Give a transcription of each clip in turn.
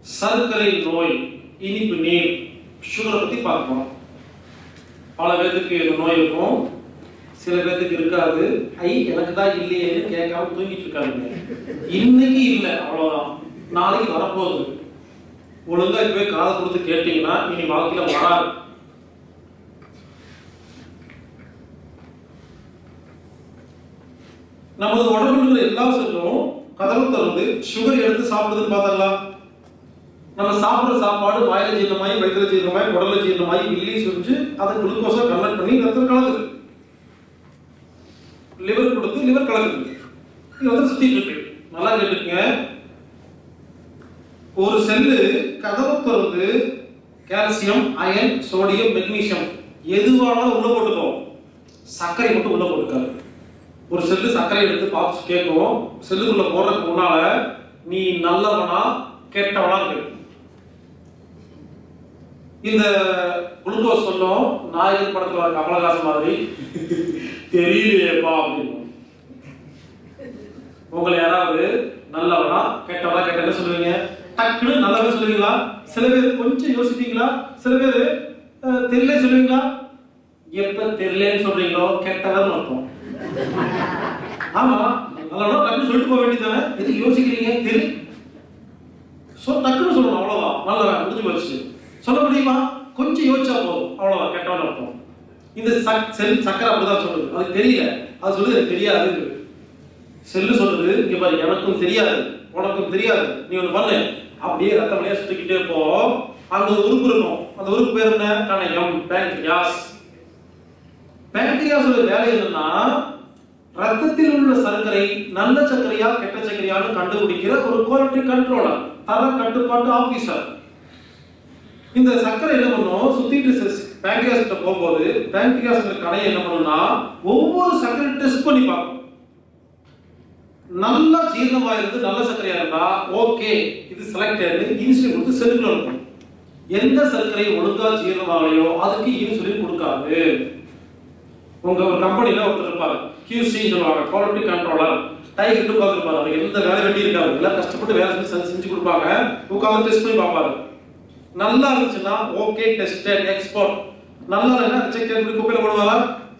சர்க்கரை நோய் இனிப்பு நீர் சுகரை பத்தி பார்ப்போம் பல பேர்த்துக்கு இந்த நோய் இருக்கும் சில பேர்த்துக்கு இருக்காது ஐ எனக்கு தான் இல்லையேன்னு கேட்காம தூங்கிட்டு இருக்காங்க இன்னைக்கு இல்லை அவ்வளவுதான் நாளைக்கு வரப்போகுது ஒழுங்கா போய் காதை கொடுத்து கேட்டீங்கன்னா இனி வாழ்க்கையில வராது நமது உடம்புல இருக்கிற எல்லா செல்லும் கதவு திறந்து சுகர் எடுத்து சாப்பிடுதுன்னு பார்த்தீங்களா நம்ம சாப்பிடுற சாப்பாடு வாயில ஜீரணமாயி வயிற்றுல ஜீரணமாயி உடல்ல ஜீரணமாயி வில்லி சுரிஞ்சு அதை குளுக்கோஸா கன்வெர்ட் பண்ணி ரத்தம் கலக்குது லிவர் கொடுத்து லிவர் கலக்குது இது வந்து சுத்திட்டு இருக்கு நல்லா கேட்டுக்கங்க ஒரு செல்லு கதவை திறந்து கால்சியம் அயன் சோடியம் மெக்னீசியம் எதுவானாலும் உள்ள போட்டுக்கோ சர்க்கரை மட்டும் உள்ள போட்டுக்காது ஒரு செல்லு சர்க்கரை எடுத்து பார்த்து கேட்கும் செல்லுக்குள்ள போறதுக்கு முன்னால நீ நல்லவனா கெட்டவனா இருக்கு இந்த குளுக்கோஸ் சொல்லும் நாயகன் படத்துல வர கமலஹாசன் மாதிரி தெரியலையேப்பா அப்படின்னு உங்களை யாராவது நல்லவனா கெட்டவனா கெட்டவனா சொல்லுவீங்க டக்குன்னு நல்லவன் சொல்லுவீங்களா சில பேர் கொஞ்சம் யோசிப்பீங்களா சில பேர் அஹ், தெரியல சொல்லுவீங்களா எப்ப தெரியலன்னு சொல்றீங்களோ கெட்டவன் அர்த்தம் ஆமா நல்லவனா டக்குன்னு சொல்லிட்டு போக வேண்டியதானே எதுக்கு யோசிக்கிறீங்க தெரி சோ டக்குன்னு சொல்லணும் அவ்வளவுதான் நல்லவன் முடிஞ்சு போச்சு சொல்ல முடியுமா கொஞ்சம் யோசிச்சா போதும் அவ்வளவுதான் கெட்டவன் அர்த்தம் இந்த சக் செல் சக்கரை அப்படிதான் சொல்லுது அது தெரியல அது சொல்லுது எனக்கு தெரியாது செல்லு சொல்லுது இங்க பாரு எனக்கும் தெரியாது உனக்கும் தெரியாது நீ ஒண்ணு பண்ணு அப்படியே ரத்த வழியா சுத்திக்கிட்டே போ அங்க ஒரு உறுப்பு இருக்கும் அந்த உறுப்பு பேர் என்ன கணையம் பேங்க்ரியாஸ் பேங்க்ரியாஸோட வேலை என்னன்னா ரத்தத்தில் உள்ள சர்க்கரை நல்ல சர்க்கரையா கெட்ட சர்க்கரையான்னு கண்டுபிடிக்கிற ஒரு குவாலிட்டி கண்ட்ரோலர் தர கட்டுப்பாட்டு ஆபீசர் இந்த சர்க்கரை என்ன பண்ணும் சுத்திட்டு பேங்க்ரியாஸ் கிட்ட போகும்போது பேங்க்ரியாஸ் கடையை என்ன பண்ணும்னா ஒவ்வொரு சர்க்கரை டெஸ்ட் பண்ணி பார்க்கும் நல்லா ஜீரணமா இருந்து நல்ல சர்க்கரையா இருந்தா ஓகே இது செலக்ட் ஆயிருந்து இன்சுலின் கொடுத்து செல்லுக்குள்ள இருக்கும் எந்த சர்க்கரை ஒழுங்கா ஜீரணமாகலையோ அதுக்கு இன்சுலின் கொடுக்காது உங்க ஒரு கம்பெனில ஒருத்தர் இருப்பாரு QC சொல்லுவாங்க குவாலிட்டி கண்ட்ரோலர் டை கிட்ட உட்காந்துருப்பாரு அவருக்கு எந்த வேலை வெட்டி இருக்காது எல்லாம் கஷ்டப்பட்டு வேலை செஞ்சு செஞ்சு- செஞ்சு கொடுப்பாங்க உட்காந்து டெஸ்ட் பண்ணி பார்ப்பாரு நல்லா இருந்துச்சுன்னா ஓகே டெஸ்டட் எக்ஸ்போர்ட் நல்லா இல்லைன்னா ரிஜெக்டட் பண்ணி குப்பையில போடுவாரா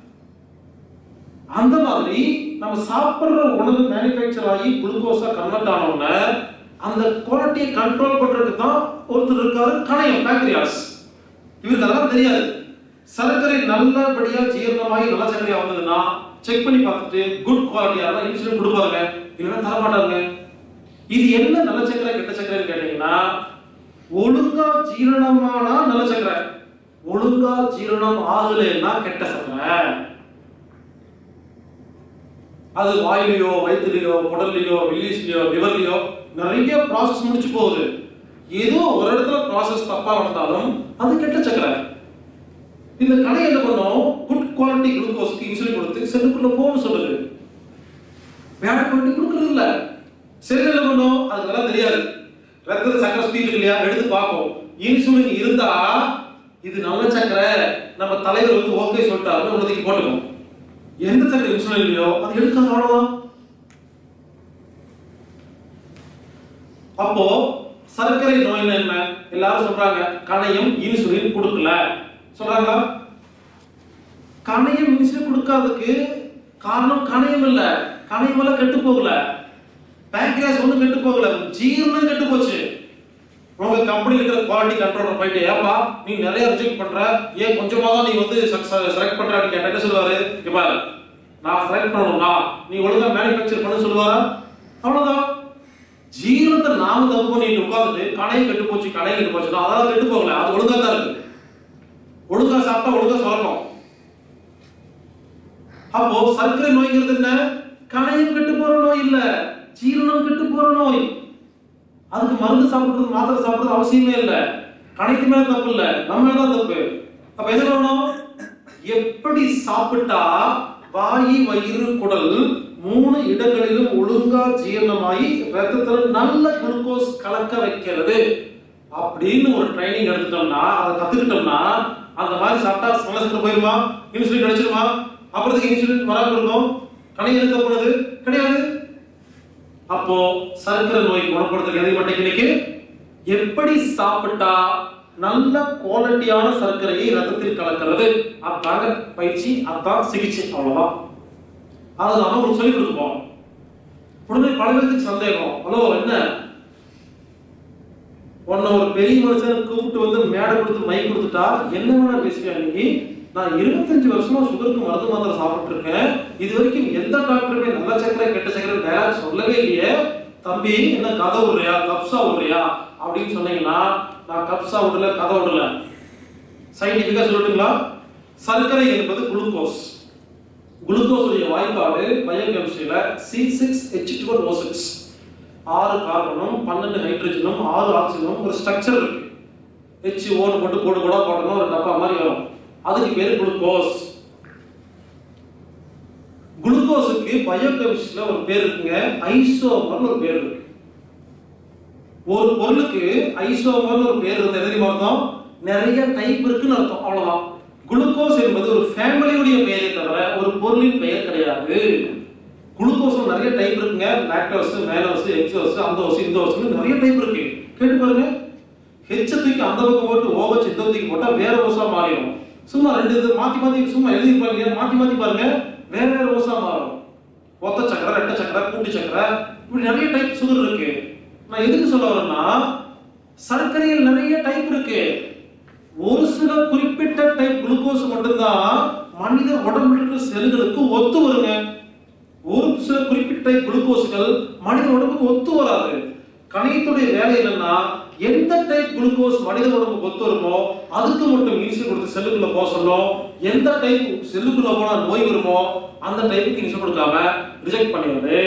அந்த மாதிரி நம்ம சாப்பிடுற உணவு மேனுஃபேக்சர் ஆகி குளுக்கோஸா கன்வெர்ட் ஆன உடனே அந்த குவாலிட்டியை கண்ட்ரோல் பண்றதுக்கு தான் ஒருத்தர் இருக்காரு கணையம் பேங்க்ரியாஸ் இவருக்கு அதெல்லாம் தெரியாது சர்க்கரை நல்லபடியா ஜீரணமாகி நல்ல சர்க்கரையா வந்ததுன்னா செக் பண்ணி பார்த்துட்டு குட் குவாலிட்டியா இருந்தா இன்சுலின் கொடுப்பாருங்க இல்லைன்னா தர மாட்டாருங்க இது என்ன நல்ல சர்க்கரை கெட்ட சர்க்கரைன்னு கேட்டீங்கன்னா ஒழுங்கா ஜீரணமானா நல்ல சர்க்கரை ஒழுங்கா ஜீரணம் ஆகலைன்னா கெட்ட சர்க்கரை அது வாயிலையோ வயிற்றுலையோ குடல்லையோ வில்லிஸ்லையோ லிவர்லையோ நிறைய ப்ராசஸ் முடிச்சு போகுது ஏதோ ஒரு இடத்துல ப்ராசஸ் தப்பா நடந்தாலும் அது கெட்ட சக்கரை இந்த கடை என்ன பண்ணும் குட் குவாலிட்டி குளுக்கோஸ்க்கு இன்சுலின் கொடுத்து செல்லுக்குள்ள போகணும்னு சொல்லுது பேட் குவாலிட்டி கொடுக்கறது இல்ல செல் என்ன பண்ணும் அதுக்கு எல்லாம் தெரியாது ரத்தத்துல சக்கரை சுத்திட்டு இருக்கு இல்லையா எடுத்து பார்ப்போம் இன்சுலின் இருந்தா இது நல்ல சக்கரை நம்ம தலைவர் வந்து ஓகே சொல்லிட்டாருன்னு உள்ளதுக்கு போட்டுக்கணும் எந்த சக்கரை இன்சுலின் இல்லையோ அது எடுக்காது அவ்வளவுதான் அப்போ சர்க்கரை நோய்னா என்ன எல்லாரும் சொல்றாங்க கணையம் இன்சுலின் கொடுக்கல சொல்றாங்களா கணையம் இன்சுலின் கொடுக்காததுக்கு காரணம் கணையம் இல்ல கணையம் எல்லாம் கெட்டு போகல பேங்க்ரியாஸ் ஒண்ணும் கெட்டு போகல ஜீரணம் கெட்டு போச்சு உங்க கம்பெனி இருக்கிற குவாலிட்டி கண்ட்ரோலர் போயிட்டு ஏப்பா நீ நிறைய ரிஜெக்ட் பண்ற ஏன் கொஞ்சமா தான் நீ வந்து செலக்ட் பண்றான்னு கேட்டா என்ன சொல்லுவாரு இங்க பாரு நான் செலக்ட் பண்ணணும்னா நீ ஒழுங்கா மேனுஃபேக்சர் பண்ண சொல்லுவாரா அவ்வளவுதான் ஜீரணத்தை நாம தப்பு பண்ணிட்டு உட்கார்ந்துட்டு கடையும் கெட்டு போச்சு கடையும் கெட்டு போச்சு அதெல்லாம் கெட்டு போகல அது ஒழுங்கா தான் இருக்கு ஒழுங்கா சாப்பிட்டா ஒழுங்கா சொல்லணும் அப்போ சர்க்கரை நோய்ங்கிறது என்ன கணையம் கெட்டு போற நோய் இல்ல ஜீரணம் கெட்டு போற நோய் அதுக்கு மருந்து சாப்பிடுறது மாத்திரை சாப்பிடுறது அவசியமே இல்ல கணைக்கு மேல தப்பு இல்ல நம்ம மேல தான் தப்பு அப்ப என்ன பண்ணணும் எப்படி சாப்பிட்டா வாயு வயிறு குடல் மூணு இடங்களிலும் ஒழுங்கா ஜீரணமாகி ரத்தத்துல நல்ல குளுக்கோஸ் கலக்க வைக்கிறது அப்படின்னு ஒரு ட்ரைனிங் எடுத்துட்டோம்னா அதை கத்துக்கிட்டோம்னா அந்த மாதிரி சாப்பிட்டா மனசுக்கு போயிருமா இன்சுலின் கிடைச்சிருமா அப்புறத்துக்கு இன்சுலின் வராம இருக்கும் கணையம் இருக்க போனது கிடையாது அப்போ சர்க்கரை நோய் குணப்படுத்துறது எதை மட்டும் இன்னைக்கு எப்படி சாப்பிட்டா நல்ல குவாலிட்டியான சர்க்கரையை ரத்தத்தில் கலக்கிறது அதாங்க பயிற்சி அதான் சிகிச்சை அவ்வளவுதான் அது நம்ம உங்களுக்கு சொல்லிக் கொடுப்போம் உடனே பல பேருக்கு சந்தேகம் ஹலோ என்ன உன்னை ஒரு பெரிய மனுஷன் கூப்பிட்டு வந்து மேடை கொடுத்து மை கொடுத்துட்டா என்ன வேணா பேசுவியா நீ நான் இருபத்தஞ்சு வருஷமா சுகருக்கு மருந்து மாத்திரை சாப்பிட்டு இருக்கேன் இது வரைக்கும் எந்த டாக்டருமே நல்ல சக்கரை கெட்ட சக்கரை டயலாக் சொல்லவே இல்லையே தம்பி என்ன கதை விடுறியா கப்சா விடுறியா அப்படின்னு சொன்னீங்கன்னா நான் கப்சா விடல கதை விடல சயின்டிபிக்கா சொல்லட்டுங்களா சர்க்கரை என்பது குளுக்கோஸ் குளுக்கோஸுடைய வாய்ப்பாடு பயோகெமிஸ்ட்ரியில C six H twelve O six ஆறு கார்பனும் பன்னெண்டு ஹைட்ரஜனும் ஆறு ஆக்சிஜனும் ஒரு ஸ்ட்ரக்சர் இருக்கு ஹெச் ஓடு போட்டு கோடு கூட போட்டணும் ஒரு டப்பா மாதிரி வரும் அதுக்கு பேர் குளுக்கோஸ் குளுக்கோஸுக்கு பயோகெமிஸ்ட்ரியில ஒரு பேர் இருக்குங்க ஐசோமர்னு ஒரு பேர் இருக்கு ஒரு பொருளுக்கு ஐசோமர்னு ஒரு பேர் இருந்து எதிரி அர்த்தம் நிறைய டைப் இருக்குன்னு அர்த்தம் அவ்வளவுதான் குளுக்கோஸ் என்பது ஒரு ஃபேமிலியுடைய பெயரை தவிர ஒரு பொருளின் பெயர் கிடையாது குளுக்கோஸ்ல நிறைய டைப் இருக்குங்க லாக்டோஸ் மேலோஸ் எக்ஸோஸ் அந்த ஓஸ் இந்த ஓஸ்னு நிறைய டைப் இருக்கு கேட்டு பாருங்க ஹெச்ச தூக்கி அந்த பக்கம் போட்டு ஓ வச்சு இந்த தூக்கி போட்டா வேற ஓசா மாறிடும் சும்மா ரெண்டு இது மாத்தி மாத்தி சும்மா எழுதி பாருங்க மாத்தி மாத்தி பாருங்க வேற வேற ஓசா மாறும் ஒத்த சக்கரை ரெட்ட சக்கரை கூட்டு சக்கரை இப்படி நிறைய டைப் சுகர் இருக்கு நான் எதுக்கு சொல்ல வரேன்னா சர்க்கரையில் நிறைய டைப் இருக்கு ஒரு சில குறிப்பிட்ட டைப் குளுக்கோஸ் மட்டும்தான் மனித உடம்புல இருக்கிற செல்களுக்கு ஒத்து வருங்க ஒரு சில குறிப்பிட்ட குளுக்கோஸ்கள் மனித உடம்புக்கு ஒத்து வராது கணையத்துடைய வேலை என்னன்னா எந்த டைப் குளுக்கோஸ் மனித உடம்புக்கு ஒத்து வருமோ அதுக்கு மட்டும் இன்சுலின் கொடுத்து செல்லுக்குள்ள போக சொல்லும் எந்த டைப் செல்லுக்குள்ள போனா நோய் வருமோ அந்த டைப்புக்கு இன்சுலின் கொடுக்காம ரிஜெக்ட் பண்ணிடுறது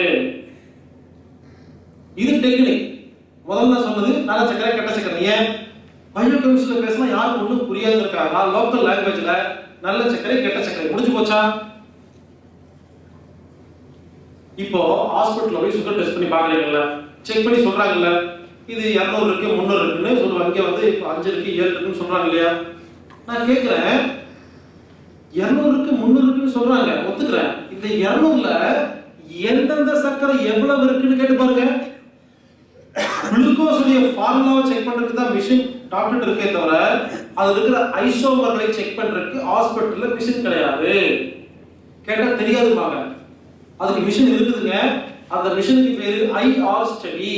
இது டெக்னிக் முதல்ல நான் சொன்னது நல்ல சக்கரை கெட்ட சக்கரை ஏன் பயோ கெமிஸ்ட்ரியில் பேசினா யாருக்கு ஒன்றும் புரியாது இருக்காங்க லோக்கல் லாங்குவேஜ்ல நல்ல சக்கரை கெட்ட சக்கரை முடிஞ்சு போச்சா இப்போ ஹாஸ்பிட்டல்ல போய் சுகர் டெஸ்ட் பண்ணி பாக்குறீங்கல்ல செக் பண்ணி சொல்றாங்கல்ல இது இரநூறு இருக்கு முந்நூறு இருக்குன்னு சொல்லுவாங்க இங்க வந்து இப்போ அஞ்சு இருக்கு ஏழு இருக்குன்னு சொல்றாங்க இல்லையா நான் கேட்கிறேன் இருநூறுக்கு முந்நூறு இருக்குன்னு சொல்றாங்க ஒத்துக்கிறேன் இந்த இருநூறுல எந்தெந்த சர்க்கரை எவ்வளவு இருக்குன்னு கேட்டு பாருங்க குளுக்கோஸுடைய ஃபார்முலாவை செக் பண்றதுக்கு தான் மிஷின் டாக்டர் இருக்கே தவிர அது இருக்கிற ஐசோமர்களை செக் பண்றதுக்கு ஹாஸ்பிட்டல்ல மிஷின் கிடையாது கேட்டா தெரியாதுப்பாங்க அதுக்கு மிஷின் இருக்குதுங்க அந்த மிஷினுக்கு பேரு IR study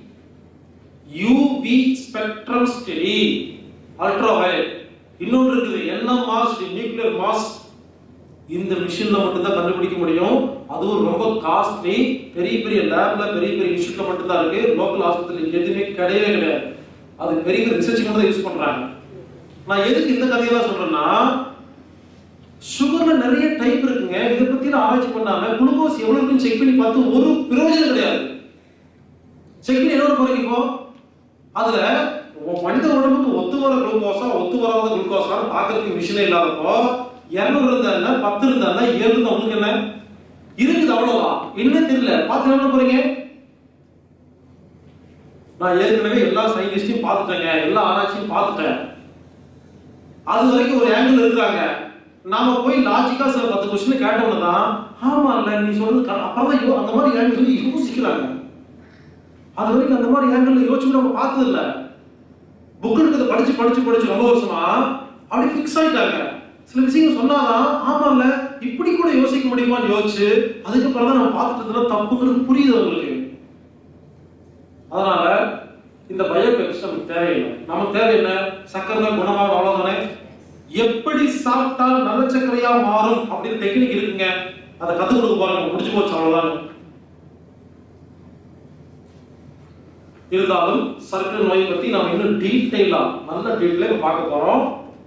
UV spectrum study ultra violet இன்னொன்று இருக்குது என்எம்ஆர் நியூக்ளியர் மாஸ் இந்த மிஷின்ல மட்டும் தான் கண்டுபிடிக்க முடியும் அதுவும் ரொம்ப காஸ்ட்லி பெரிய பெரிய லேப்ல பெரிய பெரிய இன்ஸ்டியூட்ல மட்டும் தான் இருக்கு லோக்கல் ஹாஸ்பிட்டல் எதுவுமே கிடையவே கிடையாது அது பெரிய பெரிய ரிசர்ச் மட்டும் யூஸ் பண்றாங்க நான் எதுக்கு இந்த கதையெல்லாம் சொல்றேன்னா சுகர்ல நிறைய டைப் இருக்குங்க இதை பத்தி நான் ஆராய்ச்சி பண்ணாம குளுக்கோஸ் எவ்வளவு இருக்குன்னு செக் பண்ணி பார்த்து ஒரு பிரயோஜனம் கிடையாது செக் பண்ணி என்ன போறீங்க இப்போ அதுல உ- மனித உடம்புக்கு ஒத்து வர குளுக்கோஸா ஒத்து வராத குளுக்கோஸா பாக்குறதுக்கு மிஷினே இல்லாதப்போ இருநூறு இருந்தா என்ன பத்து இருந்தா என்ன ஏழு இருந்தா உங்களுக்கு என்ன இருக்குது அவ்வளவுதான் என்ன தெரியல பார்த்து என்ன போறீங்க நான் ஏற்கனவே எல்லா சயின்டிஸ்டையும் பார்த்துட்டேங்க எல்லா ஆராய்ச்சியும் பார்த்துட்டேன் அது வரைக்கும் ஒரு ஆங்கிள் இருக்கிறாங்க நாம போய் லாஜிக்கா சில பத்து கொஸ்டின் கேட்டோம்னா தான் ஆமா இல்ல நீ சொல்றது correct. அப்புறம் தான் யோ- அந்த மாதிரி ஆங்கிள் சொல்லி யோசிக்கிறாங்க அது வரைக்கும் அந்த மாதிரி ஆங்கிள் யோசிச்சு நம்ம பார்த்தது இல்ல புக் எடுக்கிறத படிச்சு படிச்சு படிச்சு ரொம்ப வருஷமா அப்படி ஃபிக்ஸ் ஆயிட்டாங்க சில விஷயங்கள் சொன்னாதான் ஆமா இல்ல இப்படி கூட யோசிக்க முடியுமான்னு யோசிச்சு அதுக்கப்புறம் தான் நம்ம பார்த்துட்டு இருந்தோம் தப்புங்கிறது புரியுது அவங்களுக்கு அதனால இந்த பயோகெமிஸ்ட் நமக்கு தேவையில்லை நமக்கு தேவை என்ன சக்கரை தான் குணமாக அவ்வளவுதானே எப்படி சாப்பிட்டா நல்ல சர்க்கரையா மாறும் அப்படின்னு டெக்னிக் இருக்குங்க அதை கத்து கொடுக்க பாருங்க முடிஞ்சு போச்சு அவ்வளவுதான் இருந்தாலும் சர்க்கரை நோய் பத்தி நாம இன்னும் டீட்டெயிலா நல்ல டீட்டெயிலா பார்க்க போறோம்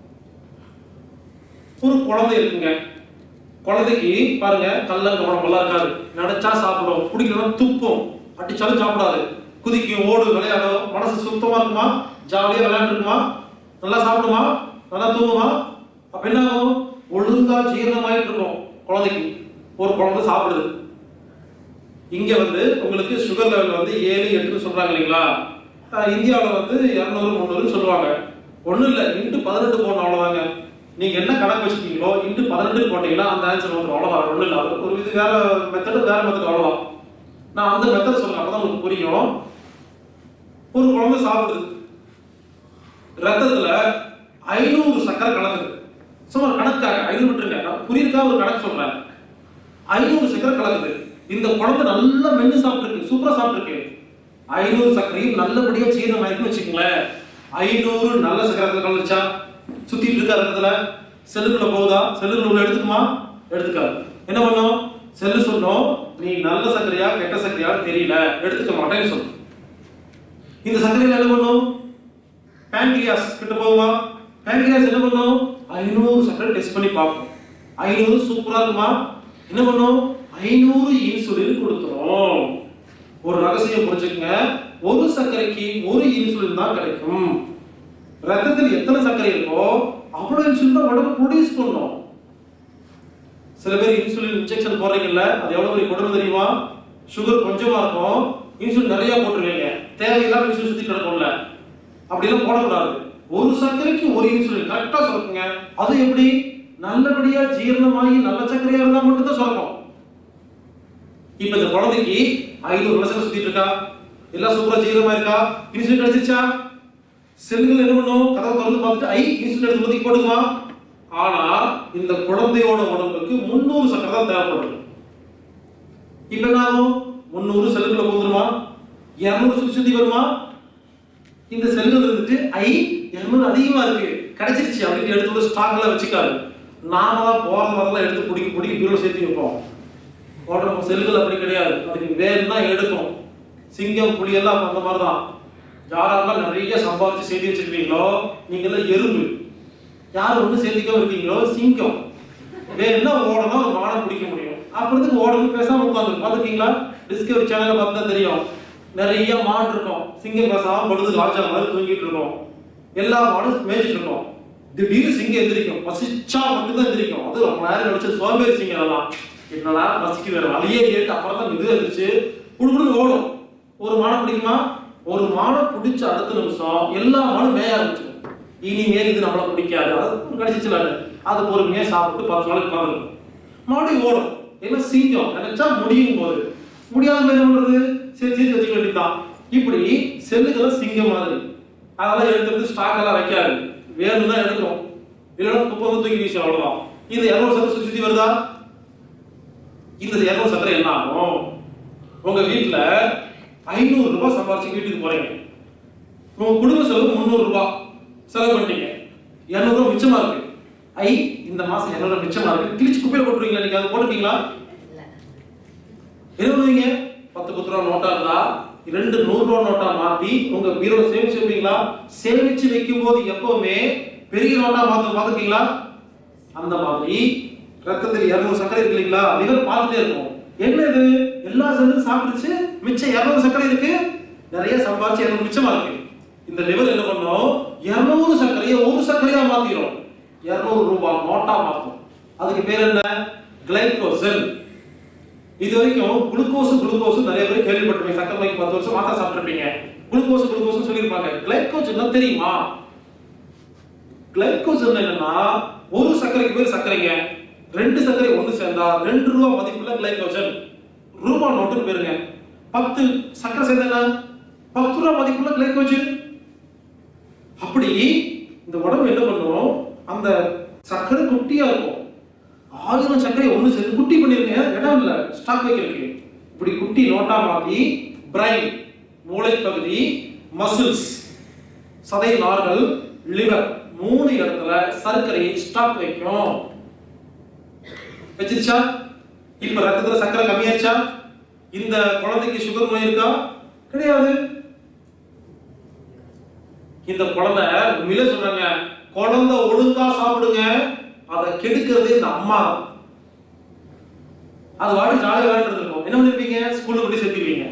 ஒரு குழந்தை இருக்குங்க குழந்தைக்கு பாருங்க கல்லங்க உடம்பெல்லாம் இருக்காது நினைச்சா சாப்பிடும் குடிக்கணும் துப்பும் அடிச்சாலும் சாப்பிடாது குதிக்கும் ஓடு விளையாடும் மனசு சுத்தமா இருக்குமா ஜாலியா விளையாண்டு இருக்குமா நல்லா சாப்பிடுமா நல்லா தூங்குமா அப்ப என்ன ஆகும் ஒழுங்கா ஜீரணமாயிட்டு இருக்கும் குழந்தைக்கு ஒரு குழந்தை சாப்பிடுது இங்க வந்து உங்களுக்கு சுகர் லெவல் வந்து ஏழு எட்டுன்னு சொல்றாங்க இல்லைங்களா அஹ் இந்தியாவுல வந்து இரநூறு முந்நூறுன்னு சொல்லுவாங்க ஒண்ணும் இல்ல இன்ட்டு பதினெட்டு போடணும் அவ்வளவுதாங்க நீங்க என்ன கணக்கு வச்சிருக்கீங்களோ இன்ட்டு பதினெட்டு போட்டீங்கன்னா அந்த ஆன்சர் வந்துடும் அவ்வளவுதான் ஒண்ணும் இல்ல அது ஒரு இது வேற மெத்தட் வேற மெத்தட் அவ்வளவுதான் நான் அந்த மெத்தட் சொல்றேன் அப்பதான் உங்களுக்கு புரியும் ஒரு குழந்தை சாப்பிடுது ரத்தத்துல ஐநூறு சக்கரை கலக்குது சும்மா ஒரு கணக்காக ஐநூறு விட்டுருங்க நான் புரியுதுக்கா ஒரு கணக்கு சொல்றேன் ஐநூறு சக்கரை கலக்குது இந்த குழந்தை நல்லா மென்னு சாப்பிட்டுருக்கு சூப்பரா சாப்பிட்டுருக்கு ஐநூறு சக்கரையும் நல்லபடியா ஜீரணம் ஆயிருக்குன்னு வச்சுக்கோங்களேன் ஐநூறு நல்ல சக்கரை கலந்துச்சா சுத்திட்டு இருக்கா ரத்தத்துல செல்லுக்குள்ள போகுதா செல்லுக்குள்ள உள்ள எடுத்துக்குமா எடுத்துக்காது என்ன பண்ணும் செல்லு சொன்னோம் நீ நல்ல சர்க்கரையா கெட்ட சர்க்கரையா தெரியல எடுத்துக்க மாட்டேன்னு சொல்லும் இந்த சர்க்கரையில என்ன பண்ணும் பேங்க்ரியாஸ் கிட்ட போகுமா பேங்க்ரியாஸ் என்ன பண்ணும் ஐநூறு சர்க்கரை டெஸ்ட் பண்ணி பார்க்கும் ஐநூறு சூப்பரா இருக்குமா என்ன பண்ணும் ஐநூறு இன்சுலின் கொடுத்துரும் ஒரு ரகசியம் புரிஞ்சுக்கங்க ஒரு சர்க்கரைக்கு ஒரு இன்சுலின் தான் கிடைக்கும் ரத்தத்தில் எத்தனை சர்க்கரை இருக்கோ அவ்வளவு இன்சுலின் தான் உடம்பு ப்ரொடியூஸ் பண்ணும் சில பேர் இன்சுலின் இன்ஜெக்ஷன் போடுறீங்கல்ல அது எவ்வளவு பெரிய கொடுமை தெரியுமா சுகர் கொஞ்சமா இருக்கும் இன்சுலின் நிறைய போட்டுருவீங்க தேவையில்லாம இன்சுலின் சுத்தி கிடக்கும்ல அப்படிலாம் போடக்கூடாது ஒரு சர்க்கரைக்கு ஒரு இன்சுலின் கரெக்டா சுரக்குங்க அது எப்படி நல்லபடியா ஜீரணமாகி நல்ல சர்க்கரையா இருந்தா மட்டும் தான் சுரக்கும் இப்ப இந்த குழந்தைக்கு ஐநூறு வருஷம் சுத்திட்டு இருக்கா எல்லாம் சூப்பரா ஜீரணமா இருக்கா இன்சுலின் கிடைச்சிருச்சா செல்கள் என்ன பண்ணும் கதவை திறந்து பார்த்துட்டு ஐ இன்சுலின் எடுத்து ஒதுக்கி போடுமா ஆனா இந்த குழந்தையோட உடம்புக்கு முந்நூறு சக்கரை தான் தேவைப்படுது இப்ப என்ன ஆகும் முந்நூறு செல்லுக்குள்ள போந்துருமா இருநூறு சுத்தி சுத்தி வருமா இந்த செல்கள் இருந்துட்டு ஐ இருநூறு அதிகமா இருக்கு கிடைச்சிருச்சு அப்படின்னு எடுத்து ஒரு ஸ்டாக்ல வச்சுக்காது நாம தான் போற வரலாம் எடுத்து பிடிக்க பிடிக்க பீரோல சேர்த்து வைப்போம் உடம்பு செல்கள் அப்படி கிடையாது அதுக்கு வேணும்னா எடுக்கும் சிங்கம் புலி எல்லாம் அந்த மாதிரி தான் யாரெல்லாம் நிறைய சம்பாதிச்சு சேர்த்து வச்சிருக்கீங்களோ நீங்க எல்லாம் எறும்பு யார் ஒண்ணு சேர்த்துக்காம இருக்கீங்களோ சிங்கம் வேணும்னா ஓடணும் ஒரு மானை பிடிக்க முடியும் அப்புறத்துக்கு ஓடணும் பேசாம உட்காந்து பாத்துருக்கீங்களா டிஸ்கவரி சேனல்ல பார்த்தா தெரியும் நிறைய மான் இருக்கும் சிங்கம் பேசாம பொழுது ராஜா மாதிரி தூங்கிட்டு இருக்கும் எல்லா மாடும் மேய்ச்சிட்டு இருக்கும் திடீர்னு சிங்கம் எந்திரிக்கும் பசிச்சா மட்டும்தான் எந்திரிக்கும் அது ரொம்ப நேரம் கழிச்சு சோம்பேறி சிங்கம் எல்லாம் என்னடா பசிக்கு வேற வழியே கேட்டு அப்புறம் தான் இது எந்திரிச்சு குடுக்குடு ஓடும் ஒரு மானை பிடிக்குமா ஒரு மானை பிடிச்ச அடுத்த நிமிஷம் எல்லா மானும் மேய ஆரம்பிச்சிடும் இனிமேல் இது நம்மள பிடிக்காது அது கிடைச்சிச்சுல அது பொறுமையா சாப்பிட்டு பத்து நாளைக்கு உட்காந்துருக்கும் மறுபடியும் ஓடும் ஏன்னா சிங்கம் நினைச்சா முடியும் போது முடியாத என்ன பண்றது சரி சரி வச்சுக்க வேண்டியதுதான் இப்படி செல்லுகள் சிங்கம் மாதிரி அதெல்லாம் எடுத்து ஸ்டாக் எல்லாம் வைக்காது வேணும் தான் எடுக்கும் இல்லைன்னா துப்பை வந்து தூக்கி வீசி அவ்வளவுதான் இது இரநூறு சக்கரை சுத்தி சுத்தி வருதா இந்த இரநூறு சக்கரை என்ன ஆகும் உங்க வீட்டுல ஐநூறு ரூபாய் சம்பாரிச்சு வீட்டுக்கு போறீங்க உங்க குடும்ப செலவு முந்நூறு ரூபாய் செலவு பண்ணிட்டீங்க இருநூறு ரூபாய் மிச்சமா இருக்கு ஐ இந்த மாசம் இருநூறு ரூபாய் மிச்சமா இருக்கு கிழிச்சு குப்பையில போட்டுருவீங்களா நீங்க அதை போட்டுருக்கீங்களா என்ன பண்ணுவீங்க பத்து பத்து ரூபா நோட்டா இருந்தா ரெண்டு நூறு ரூபா நோட்டா மாத்தி உங்க பீரோல சேமிச்சு வைப்பீங்களா சேமிச்சு வைக்கும் போது எப்பவுமே பெரிய நோட்டா மாத்த பாத்துருக்கீங்களா அந்த மாதிரி ரத்தத்தில் இருநூறு சர்க்கரை இருக்கு இல்லைங்களா லிவர் பார்த்துட்டே இருக்கும் என்ன இது எல்லா செல்லும் சாப்பிடுச்சு மிச்சம் இருநூறு சர்க்கரை இருக்கு நிறைய சம்பாதிச்சு இருநூறு மிச்சமா இருக்கு இந்த லிவர் என்ன பண்ணும் இருநூறு சர்க்கரையை ஒரு சர்க்கரையா மாத்திரும் இருநூறு ரூபாய் நோட்டா மாத்தும் அதுக்கு பேர் என்ன கிளைகோசெல் இது வரைக்கும் குளுக்கோஸ் குளுக்கோஸ் நிறைய பேர் கேள்விப்பட்டிருப்பீங்க சக்கரை நோய்க்கு பத்து வருஷம் மாத்திரை சாப்பிட்டிருப்பீங்க குளுக்கோஸ் குளுக்கோஸ் சொல்லியிருப்பாங்க கிளைகோஜன் தெரியுமா கிளைகோஜன் என்னன்னா ஒரு சர்க்கரைக்கு பேர் சர்க்கரைங்க ரெண்டு சர்க்கரை ஒண்ணு சேர்ந்தா ரெண்டு ரூபா மதிப்புள்ள கிளைகோஜன் ரூபா நோட்டுன்னு பேருங்க பத்து சர்க்கரை சேர்ந்தா பத்து ரூபா மதிப்புள்ள கிளைகோஜன் அப்படி இந்த உடம்பு என்ன பண்ணும் அந்த சர்க்கரை குட்டியா இருக்கும் ஆயிரம் சர்க்கரை ஒண்ணு சேர்த்து குட்டி பண்ணிருங்க இடம் இல்ல ஸ்டாக் வைக்கிறதுக்கு இப்படி குட்டி நோட்டா மாத்தி பிரைன் மூளை பகுதி மசில்ஸ் சதை நார்கள் லிவர் மூணு இடத்துல சர்க்கரையை ஸ்டாக் வைக்கும் வச்சிருச்சா இப்ப ரத்தத்துல சர்க்கரை கம்மியாச்சா இந்த குழந்தைக்கு சுகர் நோய் இருக்கா கிடையாது இந்த குழந்தை உண்மையிலே சொல்றாங்க குழந்தை ஒழுங்கா சாப்பிடுங்க அதை கெடுக்கிறது இந்த அம்மா தான். அது வாடி ஜாலியாக விளையாண்டு இருக்கும் என்ன பண்ணிருப்பீங்க ஸ்கூலுக்கு போய் சேர்த்துருவீங்க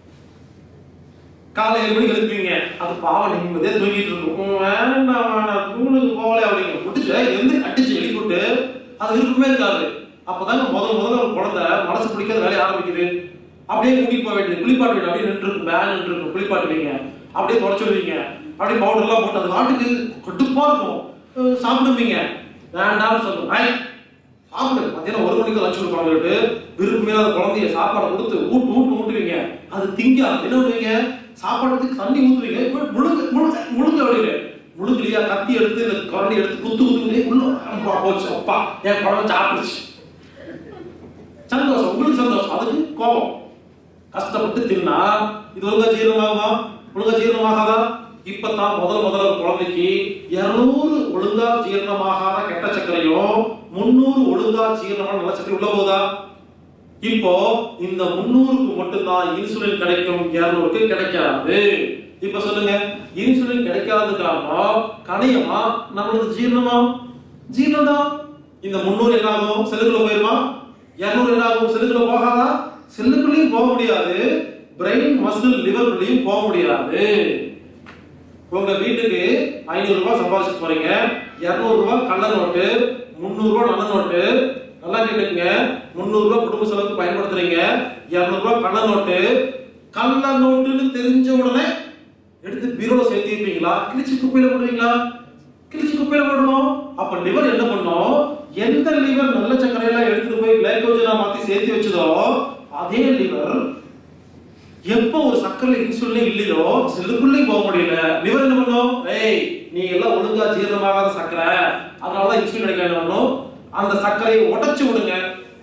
காலை ஏழு மணிக்கு எழுப்பீங்க அது பாவம் நிம்மதியா தூங்கிட்டு இருக்கும் உம், வேண்டாம் வேண்டாம் ஸ்கூலுக்கு போகல அப்படிங்க பிடிச்ச எந்த அடிச்சு எழுப்பிவிட்டு அது விருப்பமே இருக்காது அப்பதாங்க முதல் முதல்ல ஒரு குழந்தை மனசு பிடிக்காத வேலையை ஆரம்பிக்குது அப்படியே கூட்டிட்டு போக வேண்டியது குளிப்பாட்டு வேண்டியது அப்படியே நின்று இருக்கும் வேன் நின்று இருக்கும் குளிப்பாட்டுவீங்க அப்படியே தொடச்சு விடுவீங்க அப்படியே பவுடர் எல்லாம் போட்டு அது நாட்டுக்கு கடுப்பா இருக்கும் அஹ் சாப்பிடுவீங்க வேண்டாம்னு சொல்லும் ஐ சாப்பிடு மத்தியானம் ஒரு மணிக்கு லட்சம் கொடுப்பாங்கட்டு விருப்பமே அந்த குழந்தைய சாப்பாடு கொடுத்து ஊட்டு ஊட்டு ஊட்டுவீங்க அது திங்க என்ன பண்ணுவீங்க சாப்பாடுக்கு தண்ணி ஊத்துவீங்க இப்ப முழுங்க முழுங்க முழுங்க அப்படியே முழுக்கலையா கத்தி எடுத்து இந்த குரண்டி எடுத்து குத்து குத்து உள்ள அப்பா போச்சு அப்பா என் குழந்தை சாப்பிடுச்சு சந்தோஷம் உங்களுக்கு சந்தோஷம் அதுக்கு கோபம் கஷ்டப்பட்டு தின்னா இது ஒழுங்கா ஜீரணமாகுமா ஒழுங்கா ஜீரணமாகாதா இப்பதான் முதல் முதல்ல ஒரு குழந்தைக்கு இருநூறு ஒழுங்கா ஜீரணமாகாத கெட்ட சர்க்கரையும் முன்னூறு ஒழுங்கா ஜீரணமான நல்ல சர்க்கரை உள்ள போதா இப்போ இந்த முன்னூறுக்கு மட்டும்தான் இன்சுலின் கிடைக்கும் இருநூறுக்கு கிடைக்காது இப்ப சொல்லுங்க இன்சுலின் கிடைக்காத காரணம் கணையமா நம்மளுக்கு ஜீரணமா ஜீரணம் தான் இந்த முன்னூறு என்ன ஆகும் செல்லுக்குள்ள போயிருமா இருநூறு என்ன ஆகும் செல்லுக்குள்ள போகாதா செல்லுக்குள்ளேயும் போக முடியாது பிரெயின் மசில் லிவருக்குள்ளேயும் போக முடியாது உங்க வீட்டுக்கு ஐநூறு ரூபாய் சம்பாதிச்சு போறீங்க இருநூறு ரூபாய் கள்ள நோட்டு முந்நூறு ரூபாய் நல்ல நோட்டு நல்லா கேட்டுக்கங்க முந்நூறு ரூபாய் குடும்ப செலவுக்கு பயன்படுத்துறீங்க இருநூறு ரூபாய் கள்ள நோட்டு கள்ள நோட்டுன்னு தெரிஞ்ச உடனே எடுத்து பீரோல சேர்த்து வைப்பீங்களா கிழிச்சு குப்பையில போடுவீங்களா கிழிச்சு குப்பையில போடுவோம் அப்ப லிவர் என்ன பண்ணும் எந்த லிவர் நல்ல சர்க்கரையெல்லாம் எடுத்துட்டு போய் கிளைக்கோஜனா மாத்தி சேர்த்து வச்சதோ அதே லிவர் எப்போ ஒரு சர்க்கரை இன்சுலின் இல்லையோ செல்லுக்குள்ளேயும் போக முடியல லிவர் என்ன பண்ணும் ஏய் நீ எல்லாம் ஒழுங்கா ஜீரணமாகாத சர்க்கரை அதனால தான் இன்சுலின் கிடைக்க என்ன பண்ணும் அந்த சர்க்கரையை உடைச்சு விடுங்க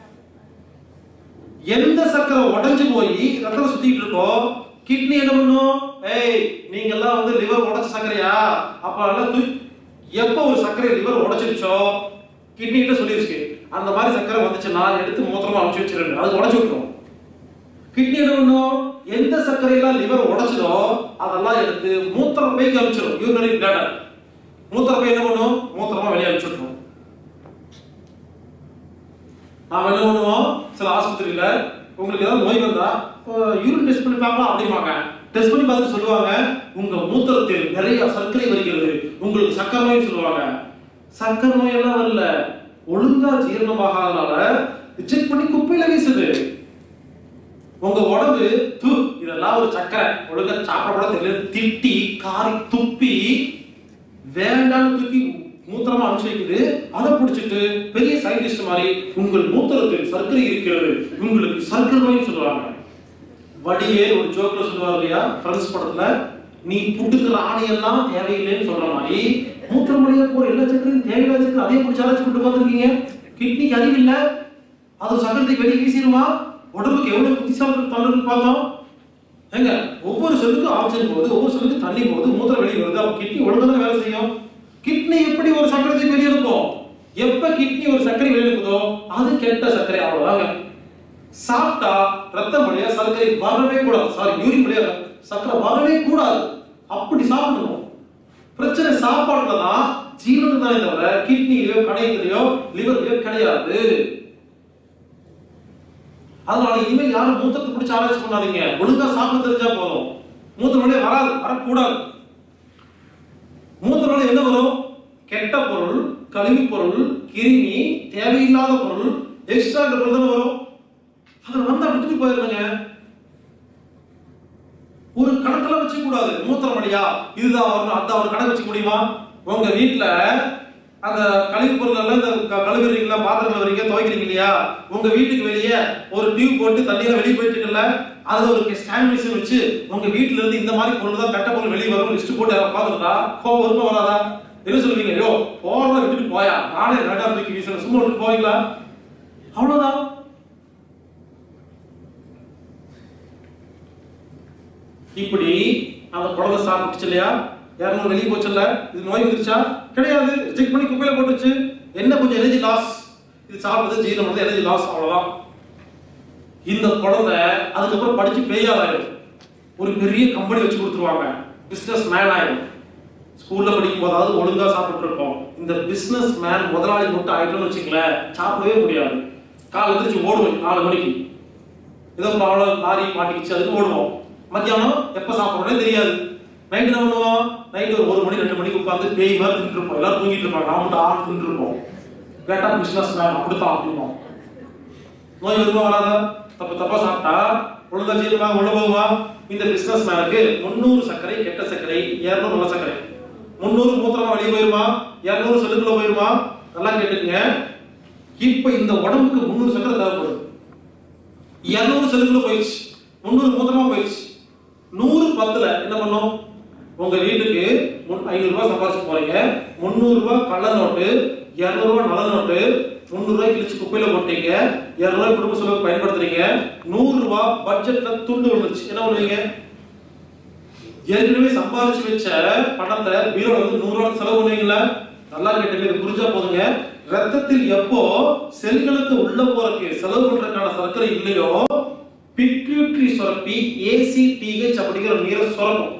எந்த சர்க்கரை உடைஞ்சு போய் ரத்தம் சுத்திட்டு இருக்கோ கிட்னி என்ன பண்ணும் ஏய் நீங்க எல்லாம் வந்து லிவர் உடைச்ச சர்க்கரையா அப்ப எல்லாம் தூக்கி எப்போ ஒரு சர்க்கரை லிவர் உடைச்சிருச்சோ கிட்னிட்ட சொல்லிருச்சு அந்த மாதிரி சர்க்கரை வந்துச்சுன்னா எடுத்து மூத்திரமா அனுப்பிச்சு வச்சிருங்க அது உடைச்சு விட்டுரும் கிட்னி என்ன பண்ணும் எந்த சர்க்கரையெல்லாம் லிவர் உடைச்சதோ அதெல்லாம் எடுத்து மூத்திர பைக்கு அனுப்பிச்சிடும் யூரினரி பிளாடர் மூத்திர பை என்ன பண்ணும் மூத்திரமா வெளியே அனுப்பிச்சிடும் நாம என்ன பண்ணுவோம் சில ஆஸ்பத்திரியில உங்களுக்கு ஏதாவது நோய் வந்தா யூரின் டெஸ்ட் பண்ணி பார்க்கலாம் அப்படிம்பாங்க டெஸ்ட் பண்ணி பார்த்துட்டு சொல்லுவாங்க உங்க மூத்திரத்தில் நிறைய சர்க்கரை வருகிறது உங்களுக்கு சர்க்கரை நோய் சொல்லுவாங்க சர்க்கரை நோய் எல்லாம் வரல ஒழுங்கா ஜீரணமாகாதனால செக் பண்ணி குப்பையில வீசுது உங்க உடம்பு து இதெல்லாம் ஒரு சக்கரை ஒழுங்கா சாப்பிட கூட தெரியல திட்டி காரி துப்பி வேண்டாம்னு தூக்கி மூத்திரமா அனுப்பிச்சு வைக்குது அதை பிடிச்சிட்டு பெரிய சயின்டிஸ்ட் மாதிரி உங்கள் மூத்திரத்தில் சர்க்கரை இருக்கிறது உங்களுக்கு சர்க்கரை நோய் சொல்லுவாங்க வடிவே ஒரு ஜோக்ல சொல்லுவார் இல்லையா ஃப்ரெண்ட்ஸ் படத்துல நீ புட்டுக்கிற ஆணையெல்லாம் தேவையில்லைன்னு சொல்ற மாதிரி மூத்திரம் வழியா போற எல்லா சக்கரையும் தேவையில்லாத சக்கரை அதே பிடிச்சி அரைச்சு கொண்டு வந்துருக்கீங்க கிட்னிக்கு அறிவு இல்ல அது சக்கரத்தை வெளியே வீசிடுமா உடம்புக்கு எவ்வளவு புத்திசாலி தள்ளுன்னு பார்த்தோம் ஏங்க ஒவ்வொரு செல்லுக்கும் ஆக்சிஜன் போகுது ஒவ்வொரு செல்லுக்கும் தண்ணி போகுது மூத்திரம் வெளியே வருது அப்ப கிட்னி ஒழுங்காக வேலை செய்யும் கிட்னி எப்படி ஒரு சக்கரத்துக்கு வெளியே இருக்கும் எப்ப கிட்னி ஒரு சர்க்கரை வெளியே இருக்குதோ அது கெட்ட சர்க்கரை அவ்வளவுதாங்க சாப்பிட்டா ரத்தம் வழியா சர்க்கரை வரவே கூடாது சாரி யூரின் வழியா சர்க்கரை வரவே கூடாது அப்படி சாப்பிடணும் பிரச்சனை சாப்பாட்டுல தான் ஜீரணம் தானே தவிர கிட்னிலையோ கணையத்திலையோ லிவர்லயோ கிடையாது அதனால இனிமேல் யாரும் மூத்தத்தை பிடிச்சி ஆராய்ச்சி பண்ணாதீங்க ஒழுங்கா சாப்பிட தெரிஞ்சா போதும் மூத்த நோயே வராது வரக்கூடாது மூத்த நோய் என்ன வரும் கெட்ட பொருள் கழிவு பொருள் கிருமி தேவையில்லாத பொருள் எக்ஸ்ட்ரா பொருள் தானே வரும் அதில் வந்து அப்படி போயிருந்தங்க ஒரு கணக்குல வச்சு கூடாது மூத்திரம் வழியா இதுதான் வரணும் அதான் ஒரு கணக்கு வச்சுக்க முடியுமா உங்க வீட்டுல அந்த கழிவு பொருள் எல்லாம் இந்த க- கழுவுறீங்களா பாத்திரம் வரீங்க துவைக்கிறீங்க இல்லையா உங்க வீட்டுக்கு வெளியே ஒரு டியூப் போட்டு தண்ணியில வெளியே போயிட்டு இருக்குல்ல அதுல ஒரு ஸ்டாண்ட் மிஷின் வச்சு உங்க வீட்டுல இருந்து இந்த மாதிரி பொருள் தான் கெட்ட பொருள் வெளியே வரும் லிஸ்ட் போட்டு யாராவது பாத்துக்கிட்டா கோவம் வருமா வராதா என்ன சொல்லுவீங்க ஐயோ போறத விட்டுட்டு போயா நானே ரெண்டாம் தூக்கி வீசுறேன் சும்மா விட்டு போவீங்களா அவ்வளவுதான் இப்படி அந்த குழந்தை சாப்பிட்டுச்சு இல்லையா இரநூறு வெளியே போச்சுல்ல இது நோய் வந்துருச்சா கிடையாது செக் பண்ணி குப்பையில போட்டுருச்சு என்ன கொஞ்சம் எனர்ஜி லாஸ் இது சாப்பிட்டது ஜீரணம் வந்து எனர்ஜி லாஸ் அவ்வளவுதான் இந்த குழந்தை அதுக்கப்புறம் படிச்சு பெரியாராயிடும் ஒரு பெரிய கம்பெனி வச்சு கொடுத்துருவாங்க பிசினஸ் மேன் ஆயிடும் ஸ்கூல்ல படிக்கும் போதாவது ஒழுங்கா சாப்பிட்டு இருப்போம் இந்த பிசினஸ் மேன் முதலாளி மட்டும் ஆயிட்டோம்னு வச்சுக்கலேன் சாப்பிடவே முடியாது காலை எந்திரிச்சு ஓடுவேன் நாலு மணிக்கு ஏதோ ப்ராப்ளம் லாரி மாட்டிக்கிச்சு அதுக்கு ஓடுவோம் மத்தியானம் எப்ப சாப்பிடறோம்னே தெரியாது நைட்டு என்ன பண்ணுவோம் நைட்டு ஒரு ஒரு மணி ரெண்டு மணிக்கு உட்காந்து பேய் மாதிரி தின்ட்டு இருப்போம் எல்லாரும் தூங்கிட்டு இருப்பாங்க நான் மட்டும் ஆள் தின்ட்டு இருப்போம் கேட்டா பிசினஸ் மேன் அப்படித்தான் அப்படின்னோம் நோய் வருமா வராதா தப்பு தப்பா சாப்பிட்டா ஒழுங்கா ஜீரணமாக உள்ள போகுமா இந்த பிசினஸ் மேனுக்கு முந்நூறு சர்க்கரை கெட்ட சர்க்கரை இருநூறு நல்ல சர்க்கரை முந்நூறு மூத்திரமா வெளியே போயிருமா இருநூறு செல்லுக்குள்ள போயிருமா நல்லா கேட்டுக்கங்க இப்ப இந்த உடம்புக்கு முந்நூறு சர்க்கரை தேவைப்படுது இருநூறு செல்லுக்குள்ள போயிடுச்சு முந்நூறு மூத்திரமா போயிடுச்சு நூறு பத்துல என்ன பண்ணும் உங்க வீட்டுக்கு முன் ஐநூறு ரூபாய் சம்பாதிச்சு போறீங்க முந்நூறு ரூபாய் கள்ள நோட்டு இருநூறு ரூபாய் நல்ல நோட்டு முந்நூறு ரூபாய் கிழிச்சு குப்பையில போட்டீங்க இருநூறு ரூபாய் குடும்ப செலவுக்கு பயன்படுத்துறீங்க நூறு ரூபாய் பட்ஜெட்ல துண்டு விழுந்துச்சு என்ன பண்ணுவீங்க ஏற்கனவே சம்பாதிச்சு வச்ச பணத்தை பீரோல வந்து நூறு ரூபாய் செலவு பண்ணுவீங்களா நல்லா கேட்டீங்க இது புரிஞ்சா போதுங்க ரத்தத்தில் எப்போ செல்களுக்கு உள்ள போறதுக்கு செலவு பண்றதுக்கான சர்க்கரை இல்லையோ பிட்யூட்ரி சுரப்பி ஏசிடிஹெச் அப்படிங்கிற நீரை சுரக்கும்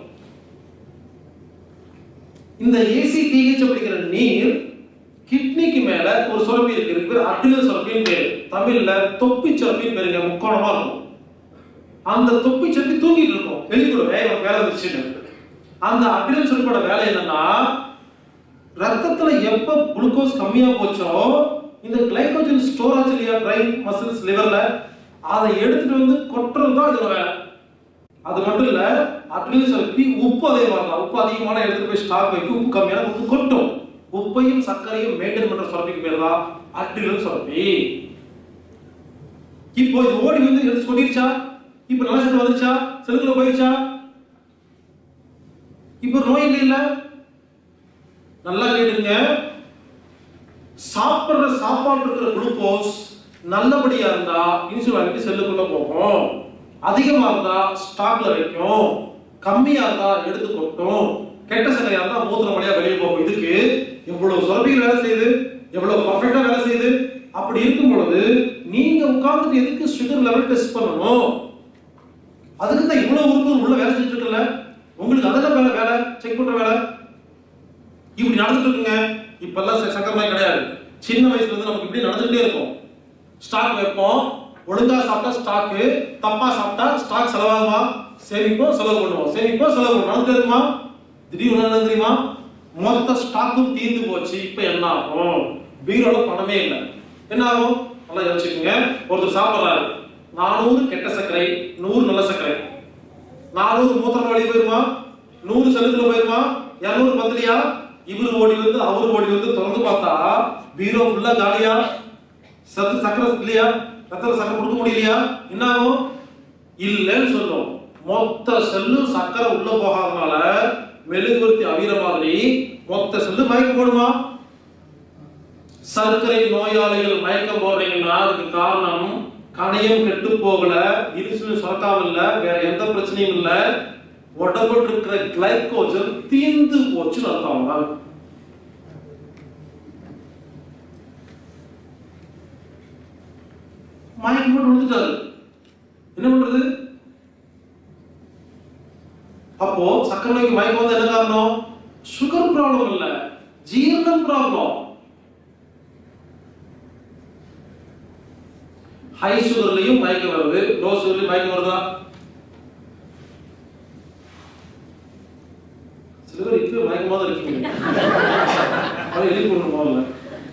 இந்த ஏசிடிஹெச் அப்படிங்கிற நீர் கிட்னிக்கு மேல ஒரு சுரப்பி இருக்கு இதுக்கு பேர் அட்ரினல் சுரப்பின்னு பேரு தமிழ்ல தொப்பி சுரப்பின்னு பேருங்க முக்கோணமா இருக்கும் அந்த தொப்பி சுரப்பி தூங்கிட்டு இருக்கும் எழுதிக்கூட வேலை வேலை வந்துச்சுன்னு அந்த அட்ரினல் சுரப்பியோட வேலை என்னன்னா ரத்தத்துல எப்ப குளுக்கோஸ் கம்மியா போச்சோ இந்த கிளைகோஜன் ஸ்டோர் ஆச்சு இல்லையா பிரைன் மசில்ஸ் லிவர்ல அதை எடுத்துட்டு வந்து கொட்டுறது தான் இதோட வேலை அது மட்டும் இல்ல அட்ரினல் சுரப்பி உப்பு அதே மாதிரி தான் உப்பு அதிகமான எடுத்துட்டு போய் ஸ்டாக் வைக்கும் உப்பு கம்மியான உப்பு கொட்டும் உப்பையும் சர்க்கரையும் மெயின்டைன் பண்ற சுரப்பிக்கு பேர் தான் அட்ரினல் சுரப்பி இப்போ இது ஓடி வந்து எடுத்து கொட்டிருச்சா இப்போ நல்ல சக்கரை வந்துருச்சா செலுக்குள்ள போயிருச்சா இப்போ நோய் இல்லை இல்ல நல்லா கேட்டுங்க சாப்பிடுற சாப்பாடு இருக்கிற குளுக்கோஸ் நல்லபடியா இருந்தா இன்சுலின் வாங்கிட்டு செல்லுக்குள்ள போகும் அதிகமா இருந்தா ஸ்டாக்ல வைக்கும் கம்மியா இருந்தா எடுத்து கொட்டும் கெட்ட சக்கரையா இருந்தா மூத்திரம் வழியா வெளியே போகும் இதுக்கு எவ்வளவு சுரப்பிகள் வேலை செய்யுது எவ்வளவு பர்ஃபெக்டா வேலை செய்யுது அப்படி இருக்கும் பொழுது நீங்க உட்கார்ந்துட்டு எதுக்கு சுகர் லெவல் டெஸ்ட் பண்ணணும் அதுக்கு தான் இவ்வளவு உறுப்பு உள்ள வேலை செஞ்சுட்டு இருக்குல்ல உங்களுக்கு அதெல்லாம் வேலை வேலை செக் பண்ற வேலை இப்படி நடந்துட்டு இருக்குங்க இப்பெல்லாம் ச- சக்கரை நோய் கிடையாது சின்ன வயசுல இருந்து நமக்கு இப்படி நடந்துகிட்டே இருக்கும் ஸ்டாக் வைப்போம் ஒழுங்கா சாப்பிட்டா ஸ்டாக்கு தப்பா சாப்பிட்டா ஸ்டாக் செலவாகுமா சேமிப்போம் செலவு பண்ணுவோம் சேமிப்போம் செலவு பண்ணுவோம் நடந்துட்டு இருக்குமா திடீர்னு என்ன தெரியுமா மொத்த ஸ்டாக்கும் தீர்ந்து போச்சு இப்போ என்ன ஆகும் பீரோல பணமே இல்லை என்ன ஆகும் நல்லா யோசிச்சுக்கோங்க ஒருத்தர் சாப்பிட்றாரு நானூறு கெட்ட சர்க்கரை நூறு நல்ல சர்க்கரை நானூறு மூத்திரம் வழி போயிருமா நூறு செலுத்துல போயிருமா இருநூறு பத்திரியா இவரு ஓடி வந்து அவரு ஓடி வந்து திறந்து பார்த்தா பீரோ ஃபுல்லா காலியா சத்து சக்கரை இல்லையா ரத்தத்துல சக்கரை கொடுக்க முடியலையா என்ன ஆகும் இல்லைன்னு சொல்லும் மொத்த செல்லும் சக்கரை உள்ள போகாதனால மெழுகுவர்த்தி அவிர மாதிரி மொத்த செல்லு மயக்கம் போடுமா சர்க்கரை நோயாளிகள் மயக்கம் போடுறீங்கன்னா அதுக்கு காரணம் கணையம் கெட்டு போகல இன்சுலின் சுரக்காம இல்ல வேற எந்த பிரச்சனையும் இல்ல உடம்புல இருக்கிற கிளைகோஜன் தீந்து போச்சுன்னு அர்த்தம் தான் மயக்கம் போட்டு விழுந்துட்டாரு என்ன பண்றது அப்போ சக்கரை நோய்க்கு மயக்கம் வந்து என்ன காரணம் சுகர் ப்ராப்ளம் இல்ல ஜீரணம் ப்ராப்ளம் ஹை சுகர்லயும் மயக்கம் வருது லோ சுகர்லயும் மயக்கம் வருதா சில பேர் இப்போ மயக்கமா தான் இருக்கீங்க அதை எழுதி போடணும் முதல்ல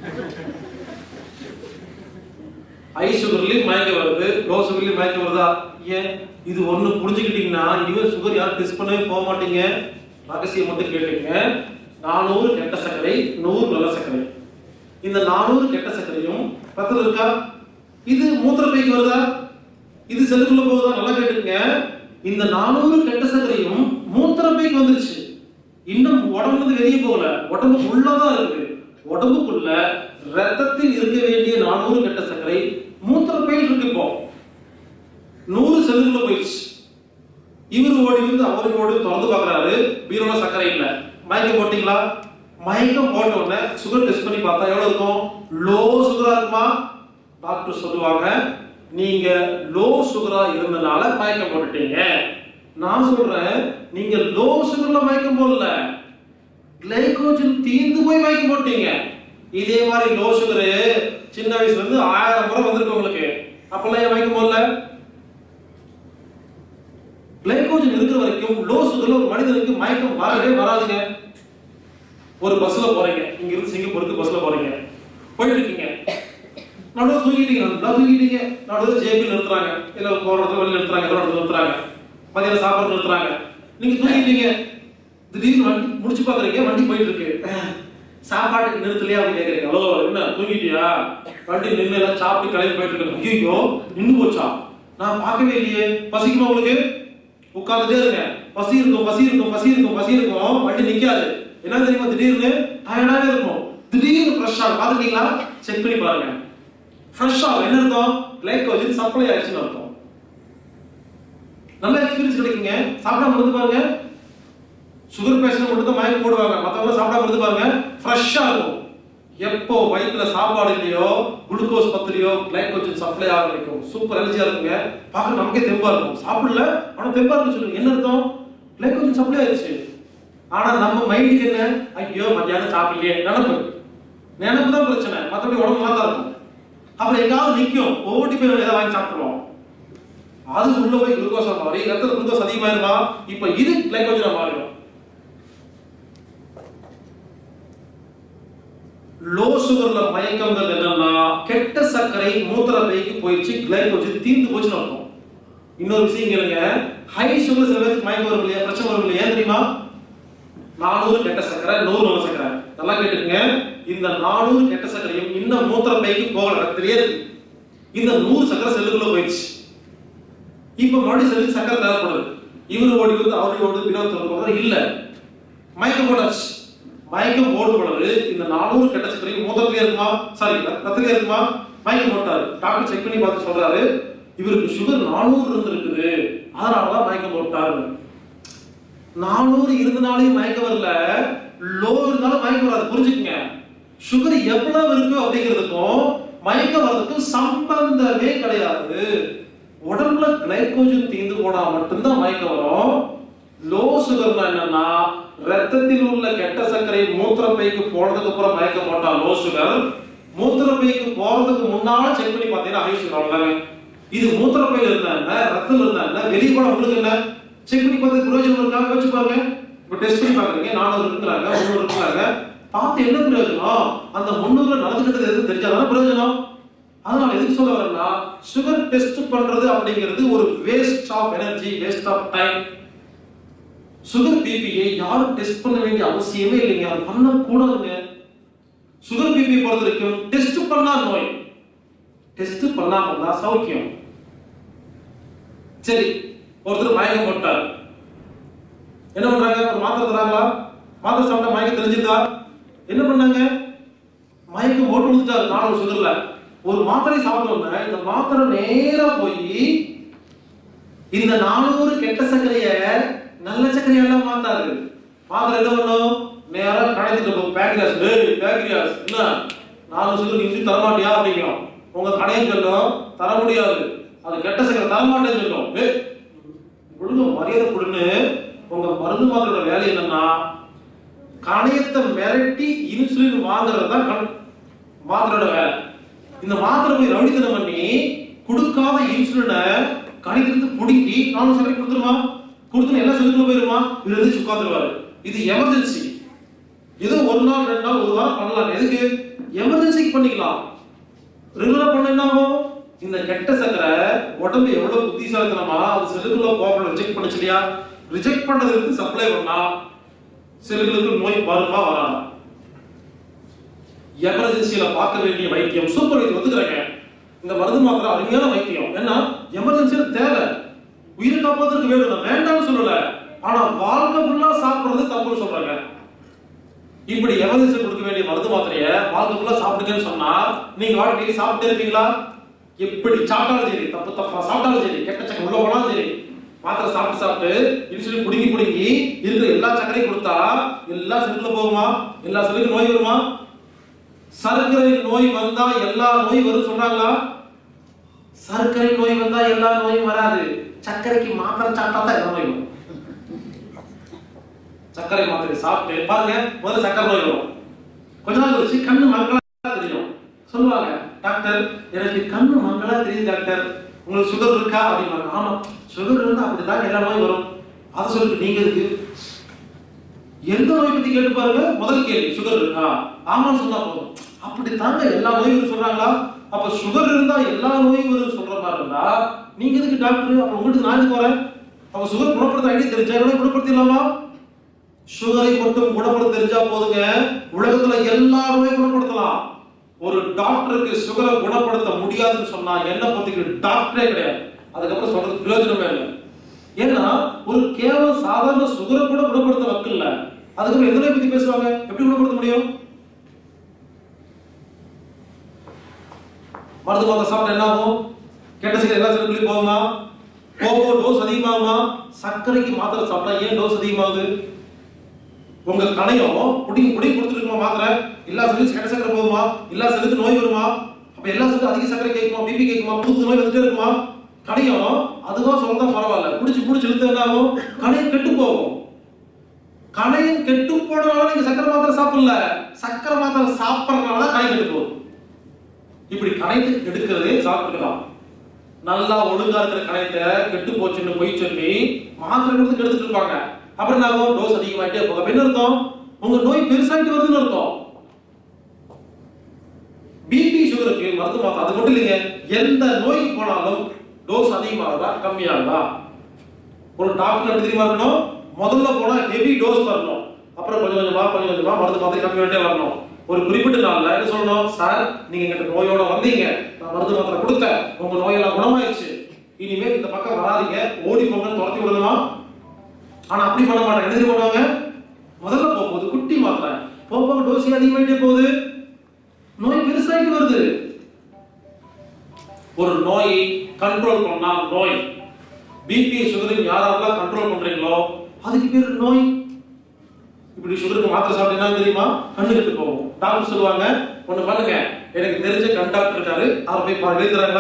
ஹை சுகர்லயும் மயக்கம் வருது லோ சுகர்லயும் மயக்கம் வருதா ஏன் இது ஒண்ணு புரிஞ்சுக்கிட்டீங்கன்னா இனிமேல் சுகர் யாரும் டெஸ்ட் பண்ணவே போக மாட்டீங்க ரகசியம் மட்டும் கேட்டுங்க நானூறு கெட்ட சர்க்கரை நூறு நல்ல சர்க்கரை இந்த நானூறு கெட்ட சர்க்கரையும் ரத்தத்தில் இருக்கா இது மூத்திரப்பைக்கு வருதா இது செல்லுக்குள்ள போகுதா நல்லா கேட்டுங்க இந்த நானூறு கெட்ட சர்க்கரையும் மூத்திரப்பைக்கு வந்துருச்சு இன்னும் உடம்புல இருந்து வெளியே போகல உடம்பு உள்ளதான் இருக்கு உடம்புக்குள்ள ரத்தத்தில் இருக்க வேண்டிய நானூறு கெட்ட சர்க்கரை மூத்திரப்பையில் இருக்கு இப்போ நூறு செல்லுக்குள்ள போயிடுச்சு இவர் ஓடி வந்து அவரு ஓடி திறந்து பார்க்கறாரு பீரோல சர்க்கரை இல்ல மயக்கம் போட்டீங்களா மயக்கம் போட்ட உடனே சுகர் டெஸ்ட் பண்ணி பார்த்தா எவ்வளவு இருக்கும் லோ சுகரா இருக்குமா டாக்டர் சொல்லுவாங்க நீங்க லோ சுகரா இருந்தனால மயக்கம் போட்டுட்டீங்க நான் சொல்றேன் நீங்க லோ சுகர்ல மயக்கம் போடல கிளைகோஜன் தீர்ந்து போய் மயக்கம் போட்டீங்க இதே மாதிரி லோ சுகரு சின்ன வயசுல இருந்து ஆயிரம் முறை வந்திருக்கு உங்களுக்கு அப்பெல்லாம் ஏன் மயக்கம் போடல கிளைகோஜன் இருக்கிற வரைக்கும் லோ சுகர்ல ஒரு மனிதனுக்கு மயக்கம் வரவே வராதுங்க ஒரு பஸ்ல போறீங்க இங்க இருந்து சிங்கப்பூருக்கு பஸ்ல போறீங்க போயிட்டு இருக்கீங்க நடுவில் தூங்கிட்டீங்க நல்லா தூங்கிட்டீங்க நடுவில் ஜேபி நிறுத்துறாங்க இல்ல போற இடத்துல வெளில நிறுத்துறாங்க ஏதோ இடத்துல நிறுத்துறாங்க மதியம் சாப்பாடு நிறுத்துறாங்க நீங்க தூங்கிட்டீங்க திடீர்னு வண்டி முடிச்சு பாக்குறீங்க வண்டி போயிட்டு இருக்கு சாப்பாட்டுக்கு நிறுத்தலையா அப்படின்னு கேக்குறீங்க ஹலோ என்ன தூங்கிட்டியா வண்டி நின்று எல்லாம் சாப்பிட்டு கிளம்பி போயிட்டு இருக்கு ஐயோ நின்னு போச்சா நான் பார்க்கவே இல்லையே பசிக்குமா உங்களுக்கு உட்கார்ந்துட்டே இருங்க பசி இருக்கும் பசி இருக்கும் பசி இருக்கும் பசி இருக்கும் வண்டி நிக்காது என்ன தெரியுமா திடீர்னு டயர்டாவே இருக்கும் திடீர்னு ஃப்ரெஷ் ஆகும் பாத்துட்டீங்களா செக் பண்ணி பாருங்க ஃப்ரெஷ் ஆகும் என்ன அர்த்தம் கிளைக்கோஜன் சப்ளை ஆயிடுச்சுன்னு அர்த்தம் நல்ல எக்ஸ்பீரியன்ஸ் கிடைக்குங்க சாப்பிடாம இருந்து பாருங்க சுகர் பேஷண்ட் மட்டும் தான் மயக்கம் போடுவாங்க மத்தவங்க சாப்பிடாம இருந்து பாருங்க ஃப்ரெஷ்ஷா இருக்கும் எப்போ வயிற்றுல சாப்பாடு இல்லையோ குளுக்கோஸ் பத்திலையோ கிளைக்கோஜன் சப்ளை ஆரம்பிக்கும் சூப்பர் எனர்ஜியா இருக்குங்க பார்க்க நமக்கே தெம்பா இருக்கும் சாப்பிடல ஆனா தெம்பா இருக்கு சொல்லுங்க என்ன அர்த்தம் கிளைக்கோஜன் சப்ளை ஆயிடுச்சு ஆனா நம்ம மைண்டுக்கு என்ன ஐயோ மத்தியானம் சாப்பிடலையே நினப்பு நினப்பு தான் பிரச்சனை மற்றபடி உடம்பு நல்லா தான் இருக்கும் அப்புறம் எங்காவது நிற்கும் ஓட்டி போய் நம்ம ஏதாவது வாங்கி சாப்பிட்டுருவோம் அது உள்ள போய் குளுக்கோஸா மாறி ரத்தத்துல குளுக்கோஸ் அதிகமாயிருமா இப்ப இது கிளைக்கோஜனா மாறிடும் லோ சுகர்ல மயக்கங்கள் என்னன்னா கெட்ட சர்க்கரை மூத்திர பைக்கு போயிடுச்சு கிளைக்கோஜன் தீர்ந்து போச்சுன்னு அர்த்தம் இன்னொரு விஷயம் கேளுங்க ஹை சுகர் சில பேருக்கு மயக்கம் வரும் இல்லையா பிரச்சனை வரும் இல்லையா ஏன் தெரியுமா நானூறு கெட்ட சர்க்கரை நூறு நல்ல சர்க்கரை நல்லா கேட்டுக்கங்க இந்த நானூறு கெட்ட சர்க்கரையும் இன்னும் மூத்திர பைக்கு போகல ரத்தத்திலேயே இருக்கு இந்த நூறு சர்க்கரை செல்லுக்குள்ள போயிடுச்சு இப்ப மறுபடியும் செல்லுக்கு சர்க்கரை தேவைப்படுது இவரு ஓடி வந்து அவரு ஓடி இருபத்தி ஒன்பது இல்ல மயக்கம் போட்டாச்சு மயக்கம் போடும் பொழுது இந்த நானூறு கெட்ட சர்க்கரை மூத்திரத்திலே இருக்குமா சாரி ரத்தத்திலே இருக்குமா மயக்கம் போட்டாரு டாக்டர் செக் பண்ணி பார்த்து சொல்றாரு இவருக்கு சுகர் நானூறு இருந்திருக்குது அதனாலதான் மயக்கம் போட்டாரு நானூறு இருந்தனாலே மயக்கம் வரல லோ இருந்தாலும் மயக்கம் வராது புரிஞ்சுக்கங்க சுகர் எவ்வளவு இருக்கு அப்படிங்கிறதுக்கும் மயக்கம் வர்றதுக்கும் சம்பந்தமே கிடையாது உடம்புல கிளைக்கோஜன் தீந்து போனா மட்டும்தான் மயக்கம் வரும் லோ சுகர்னா என்னன்னா ரத்தத்தில் உள்ள கெட்ட சர்க்கரை மூத்திர பைக்கு போனதுக்கு அப்புறம் மயக்கம் போட்டா லோ சுகர் மூத்திர பைக்கு போறதுக்கு முன்னால செக் பண்ணி பார்த்தீங்கன்னா ஹை சுகர் அவ்வளவுதாங்க இது மூத்திர பையில இருந்தா என்ன ரத்தம் இருந்தா என்ன வெளியே போன உங்களுக்கு என்ன செக் பண்ணி பார்த்து பிரயோஜனம் இருக்கா யோசிச்சு பாருங்க இப்ப டெஸ்ட் பண்ணி பாக்குறீங்க நானூறு இருக்கிறாங்க முந்நூறு இருக்கிறாங்க பார்த்து என்ன பிரயோஜனம் அந்த முந்நூறுல நடந்துக்கிட்டது எது தெரிஞ்சாதானே பிரயோஜனம் அதனால எதுக்கு சொல்ல வரேன்னா சுகர் டெஸ்ட் பண்றது அப்படிங்கிறது ஒரு waste of energy waste of time sugar பிபியை யாரும் டெஸ்ட் பண்ண வேண்டிய அவசியமே இல்லைங்க அது பண்ண கூடாதுங்க சுகர் பிபி பொறுத்த வரைக்கும் டெஸ்ட் பண்ணா நோய் டெஸ்ட் பண்ணாம இருந்தா சௌக்கியம் சரி ஒருத்தர் மயக்கம் போட்டார் என்ன பண்றாங்க ஒரு மாத்திரை தராங்களா மாத்திரை சாப்பிட்டா மயக்கம் தெரிஞ்சிருந்தா என்ன பண்ணாங்க மயக்கம் போட்டு விழுந்துட்டாரு நானூறு சுகர்ல ஒரு மாத்திரை சாப்பிட்டோம்னா இந்த மாத்திரை நேரா போய் இந்த நானூறு கெட்ட சர்க்கரைய நல்ல சர்க்கரையெல்லாம் மாத்தாரு மாத்திரை என்ன பண்ணும் நேரா கடைக்கு போகும் பேக்ரியாஸ் டேய் பேக்ரியாஸ் என்ன நானூறு சுகர் நீ தர மாட்டியா அப்படிங்கும் உங்க கடையும் சொல்லும் தர முடியாது அது கெட்ட சர்க்கரை தர மாட்டேன்னு சொல்லும் ஏய் ஒழுங்கு மரியாதை கொடுன்னு உங்க மருந்து மாத்திரோட வேலை என்னன்னா கணையத்தை மிரட்டி இன்சுலின் வாங்குறது தான் கண் மாத்திரோட வேலை இந்த மாத்திரை போய் ரவுடித்தனம் பண்ணி கொடுக்காத இன்சுலினை கணித்திருந்து பிடுங்கி நானும் சர்க்கரை கொடுத்துருமா கொடுத்துன்னு எல்லா செல்லுக்குள்ள போயிருமா இவர் எதிர்த்து உட்காந்துருவாரு இது எமர்ஜென்சி ஏதோ ஒரு நாள் ரெண்டு நாள் ஒரு வாரம் பண்ணலாம் எதுக்கு எமர்ஜென்சிக்கு பண்ணிக்கலாம் ரெகுலரா பண்ண என்ன ஆகும் இந்த கெட்ட சக்கரை உடம்பு எவ்வளவு புத்திசாலித்தனமா அது செல்லுக்குள்ள போகணும் ரிஜெக்ட் பண்ணுச்சு இல்லையா ரிஜெக்ட் பண்ணதுக்கு சப்ளை பண்ணா செல்லுகளுக்கு நோய் வருமா வராதா எமர்ஜென்சியில பார்க்க வேண்டிய வைத்தியம் சூப்பர் வைத்தியம் ஒத்துக்கிறேங்க இந்த மருந்து மாத்திரை அருமையான வைத்தியம் ஏன்னா எமர்ஜென்சியில தேவை உயிரை காப்பாத்துறதுக்கு வேணும் நான் வேண்டாம்னு சொல்லல ஆனா வாழ்க்கை ஃபுல்லா சாப்பிடுறது தப்புன்னு சொல்றாங்க இப்படி எமர்ஜென்சி கொடுக்க வேண்டிய மருந்து மாத்திரைய வாழ்க்கை ஃபுல்லா சாப்பிடுங்கன்னு சொன்னா நீங்க வாழ்க்கை டெய்லி சாப்பிட்டே இருப்பீங்களா எப்படி சாப்பிட்டாலும் சரி தப்பு தப்பா சாப்பிட்டாலும் சரி கெட்ட சக்கரை உள்ள போனாலும் சரி மாத்திரை சாப்பிட்டு சாப்பிட்டு இன்சுலின் புடுங்கி புடுங்கி இருக்கிற எல்லா சக்கரையும் கொடுத்தா எல்லா செல்லுக்குள்ள போகுமா எல்லா செல்லுக்கும் நோய் வருமா சர்க்கரை நோய் வந்தா எல்லா நோய் வரும் சொல்றாங்களா சர்க்கரை நோய் வந்தா எல்லா நோயும் வராது சர்க்கரைக்கு மாத்திரை சாப்பிட்டா தான் எல்லா நோய் வரும் சர்க்கரை மாத்திரை சாப்பிட்டு பாருங்க முதல்ல சர்க்கரை நோய் வரும் கொஞ்ச நாள் கழிச்சு கண்ணு மங்களா தெரியும் சொல்லுவாங்க டாக்டர் எனக்கு கண்ணு மங்களா தெரியுது டாக்டர் உங்களுக்கு சுகர் இருக்கா அப்படின்னாங்க ஆமா சுகர் இருந்தா அப்படிதான் எல்லா நோயும் வரும் அதை சொல்லிட்டு நீங்க இருக்கு எந்த நோய் பத்தி கேட்டு பாருங்க முதல் கேள்வி சுகர் இருக்கா ஆமான்னு சொன்னா போதும் அப்படி தாங்க எல்லா நோயும் சொல்றாங்களா அப்ப சுகர் இருந்தா எல்லா நோயும் வரும் சொல்ற மாதிரி இருந்தா நீங்க எதுக்கு டாக்டர் அப்ப உங்களுக்கு நான் எதுக்கு வரேன் அப்ப சுகர் குணப்படுத்த ஐடியா தெரிஞ்சா நோய் குணப்படுத்திடலாமா சுகரை மட்டும் குணப்படுத்த தெரிஞ்சா போதுங்க உலகத்துல எல்லா நோயும் குணப்படுத்தலாம் ஒரு டாக்டருக்கு சுகரை குணப்படுத்த முடியாதுன்னு சொன்னா என்ன பத்திக்கு டாக்டரே கிடையாது அதுக்கப்புறம் சொல்றது பிரயோஜனமே இல்லை ஏன்னா ஒரு கேவல சாதாரண சுகரை கூட குணப்படுத்த வக்கில்ல அதுக்கப்புறம் எந்த நோய் பத்தி பேசுவாங்க எப்படி குணப்படுத்த முடியும் மருந்து மாத்திரை சாப்பிட்டா என்ன ஆகும் கெட்ட சீக்கிரம் எல்லா செல்லுக்குள்ளேயும் போகுமா போகும் டோஸ் அதிகமாகுமா சர்க்கரைக்கு மாத்திரை சாப்பிட்டா ஏன் டோஸ் அதிகமாகுது உங்க கணையம் புடிங்க புடிங்க கொடுத்துருக்குமா மாத்திரை எல்லா செல்லும் கெட்ட சர்க்கரை போகுமா எல்லா செல்லுக்கு நோய் வருமா அப்ப எல்லா செல்லும் அதிக சர்க்கரை கேட்குமா பிபி கேட்குமா புது நோய் வந்துட்டே இருக்குமா கணையம் அதுவா சொந்தா பரவாயில்ல புடிச்சு புடிச்சு இழுத்து என்ன ஆகும் கணையம் கெட்டு போகும் கணையம் கெட்டு போனதுனால நீங்க சர்க்கரை மாத்திரை சாப்பிடல சர்க்கரை மாத்திரை சாப்பிடறதுனால தான் கணையம் கெட்டு போகுது இப்படி கணையத்தை கெடுக்கிறதே சாப்பிட்டுக்கலாம் நல்லா ஒழுங்கா இருக்கிற கணையத்தை கெட்டு போச்சுன்னு பொய் சொல்லி மாத்திரை கொடுத்து கெடுத்துட்டு இருப்பாங்க அப்புறம் என்ன ஆகும் டோஸ் அதிகமாயிட்டே போகும் அப்ப என்ன அர்த்தம் உங்க நோய் பெருசாயிட்டு வருதுன்னு அர்த்தம் பிபி சுகருக்கு மருந்து மாத்திரை அது மட்டும் இல்லைங்க எந்த நோய்க்கு போனாலும் டோஸ் அதிகமாகுதா கம்மியாகுதா ஒரு டாக்டர் எப்படி தெரியுமா இருக்கணும் முதல்ல போனா ஹெவி டோஸ் வரணும் அப்புறம் கொஞ்சம் கொஞ்சமா கொஞ்சம் கொஞ்சமா மருந்து மாத்திரை கம்மி பண்ணிட்டே வரணும் ஒரு குறிப்பிட்ட நாள்ல என்ன சொல்லணும் சார் நீங்க எங்கிட்ட நோயோட வந்தீங்க நான் மருந்து மாத்திரை கொடுத்தேன் உங்க நோயெல்லாம் குணமாயிடுச்சு இனிமேல் இந்த பக்கம் வராதீங்க ஓடி போங்கன்னு துரத்தி விடணுமா ஆனா அப்படி பண்ண மாட்டாங்க என்ன தெரியுமா பண்ணுவாங்க முதல்ல போகும்போது குட்டி மாத்திரை போக போக டோஸ் அதிகமாயிட்டே போகுது நோய் பெருசாயிட்டு வருது ஒரு நோயை கண்ட்ரோல் பண்ணா நோய் பிபி சுகரையும் யாரெல்லாம் கண்ட்ரோல் பண்றீங்களோ அதுக்கு பேர் நோய் இப்படி சுகருக்கு மாத்திரை சாப்பிட்டீங்கன்னா தெரியுமா கண்ணு கெட்டு போகும் டாக்டர் சொல்லுவாங்க ஒண்ணு பண்ணுங்க எனக்கு தெரிஞ்ச கண் டாக்டர் இருக்காரு அவர் போய் பாருங்க எழுதுறாங்களா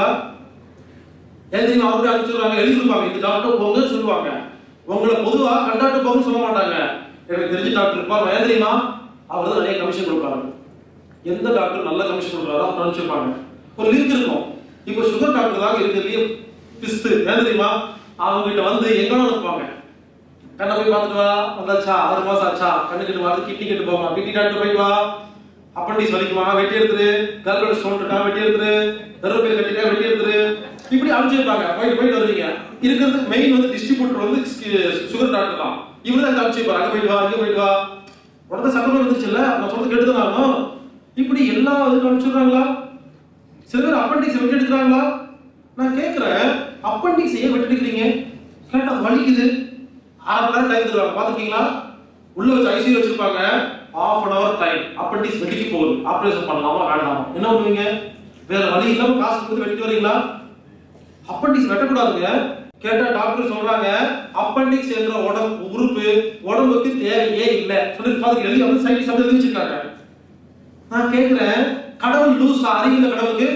எழுதி அவருடைய அனுப்பிச்சிடுவாங்க எழுதி கொடுப்பாங்க இந்த டாக்டர் போங்கன்னு சொல்லுவாங்க உங்களை பொதுவா கண் டாக்டர் போங்கன்னு சொல்ல மாட்டாங்க எனக்கு தெரிஞ்ச டாக்டர் இருப்பார் ஏன் தெரியுமா அவர் தான் நிறைய கமிஷன் கொடுப்பாரு எந்த டாக்டர் நல்ல கமிஷன் கொடுக்குறாரோ அவர் அனுப்பிச்சிருப்பாங்க ஒரு லிங்க் இருக்கும் இப்போ சுகர் டாக்டர் தான் இருக்கிறதுலயே பிஸ்து ஏன் தெரியுமா அவங்க கிட்ட வந்து எங்கன்னு அனுப்புவாங்க கண்ணை போய் பார்த்துட்டு வா வந்தாச்சா ஆறு மாசம் ஆச்சா கண்ணு கிட்ட வா கிட்டி கிட்ட போமா கிட்டி டாக்டர் போய் வா அப்பண்டிஸ் வலிக்குமா வெட்டி எடுத்துரு கல்கட ஸ்டோன் இருக்கா வெட்டி எடுத்துரு கருவேப்பிலை கட்டிட்டா வெட்டி எடுத்துரு இப்படி அனுப்பிச்சிருப்பாங்க போயிட்டு போயிட்டு வருவீங்க இருக்கிறது மெயின் வந்து டிஸ்ட்ரிபியூட்டர் வந்து சுகர் டாக்டர் தான் இவரு தான் அனுப்பிச்சிருப்பாரு அங்க போயிட்டு வா அங்க போயிட்டு வா உடனே சக்கரம் வந்துச்சுல்ல நான் சொல்றது கெடுதலாகும் இப்படி எல்லா இதுக்கும் அனுப்பிச்சிடுறாங்களா சில பேர் அப்பண்டிக்ஸ் வெட்டி எடுக்கிறாங்களா நான் கேட்கிறேன் அப்பண்டிக்ஸ் ஏன் வெட்டி எடுக்கிறீங்க கேட்டா வலிக்குது அரை மணி நேரம் டைம் தருவாங்க பாத்துருக்கீங்களா உள்ள வச்சு ஐசியூ வச்சிருப்பாங்க half an hour time appendix வெட்டிக்கு போகுது ஆபரேஷன் பண்ணலாமா வேண்டாமா என்ன பண்ணுவீங்க வேற வழி இல்லாம காசு கொடுத்து வெட்டிட்டு வரீங்களா அப்பண்டிக்ஸ் வெட்டக்கூடாதுங்க கேட்டா டாக்டர் சொல்றாங்க அப்பண்டிக்ஸ் என்ற உடம்பு உறுப்பு உடம்புக்கு தேவையே இல்லை சொல்லி பாத்து எழுதி வந்து சைடிஸ் வந்து எழுதி வச்சிருக்காங்க நான் கேக்குறேன் கடவுள் லூஸ் அறிவிந்த கடவுளுக்கு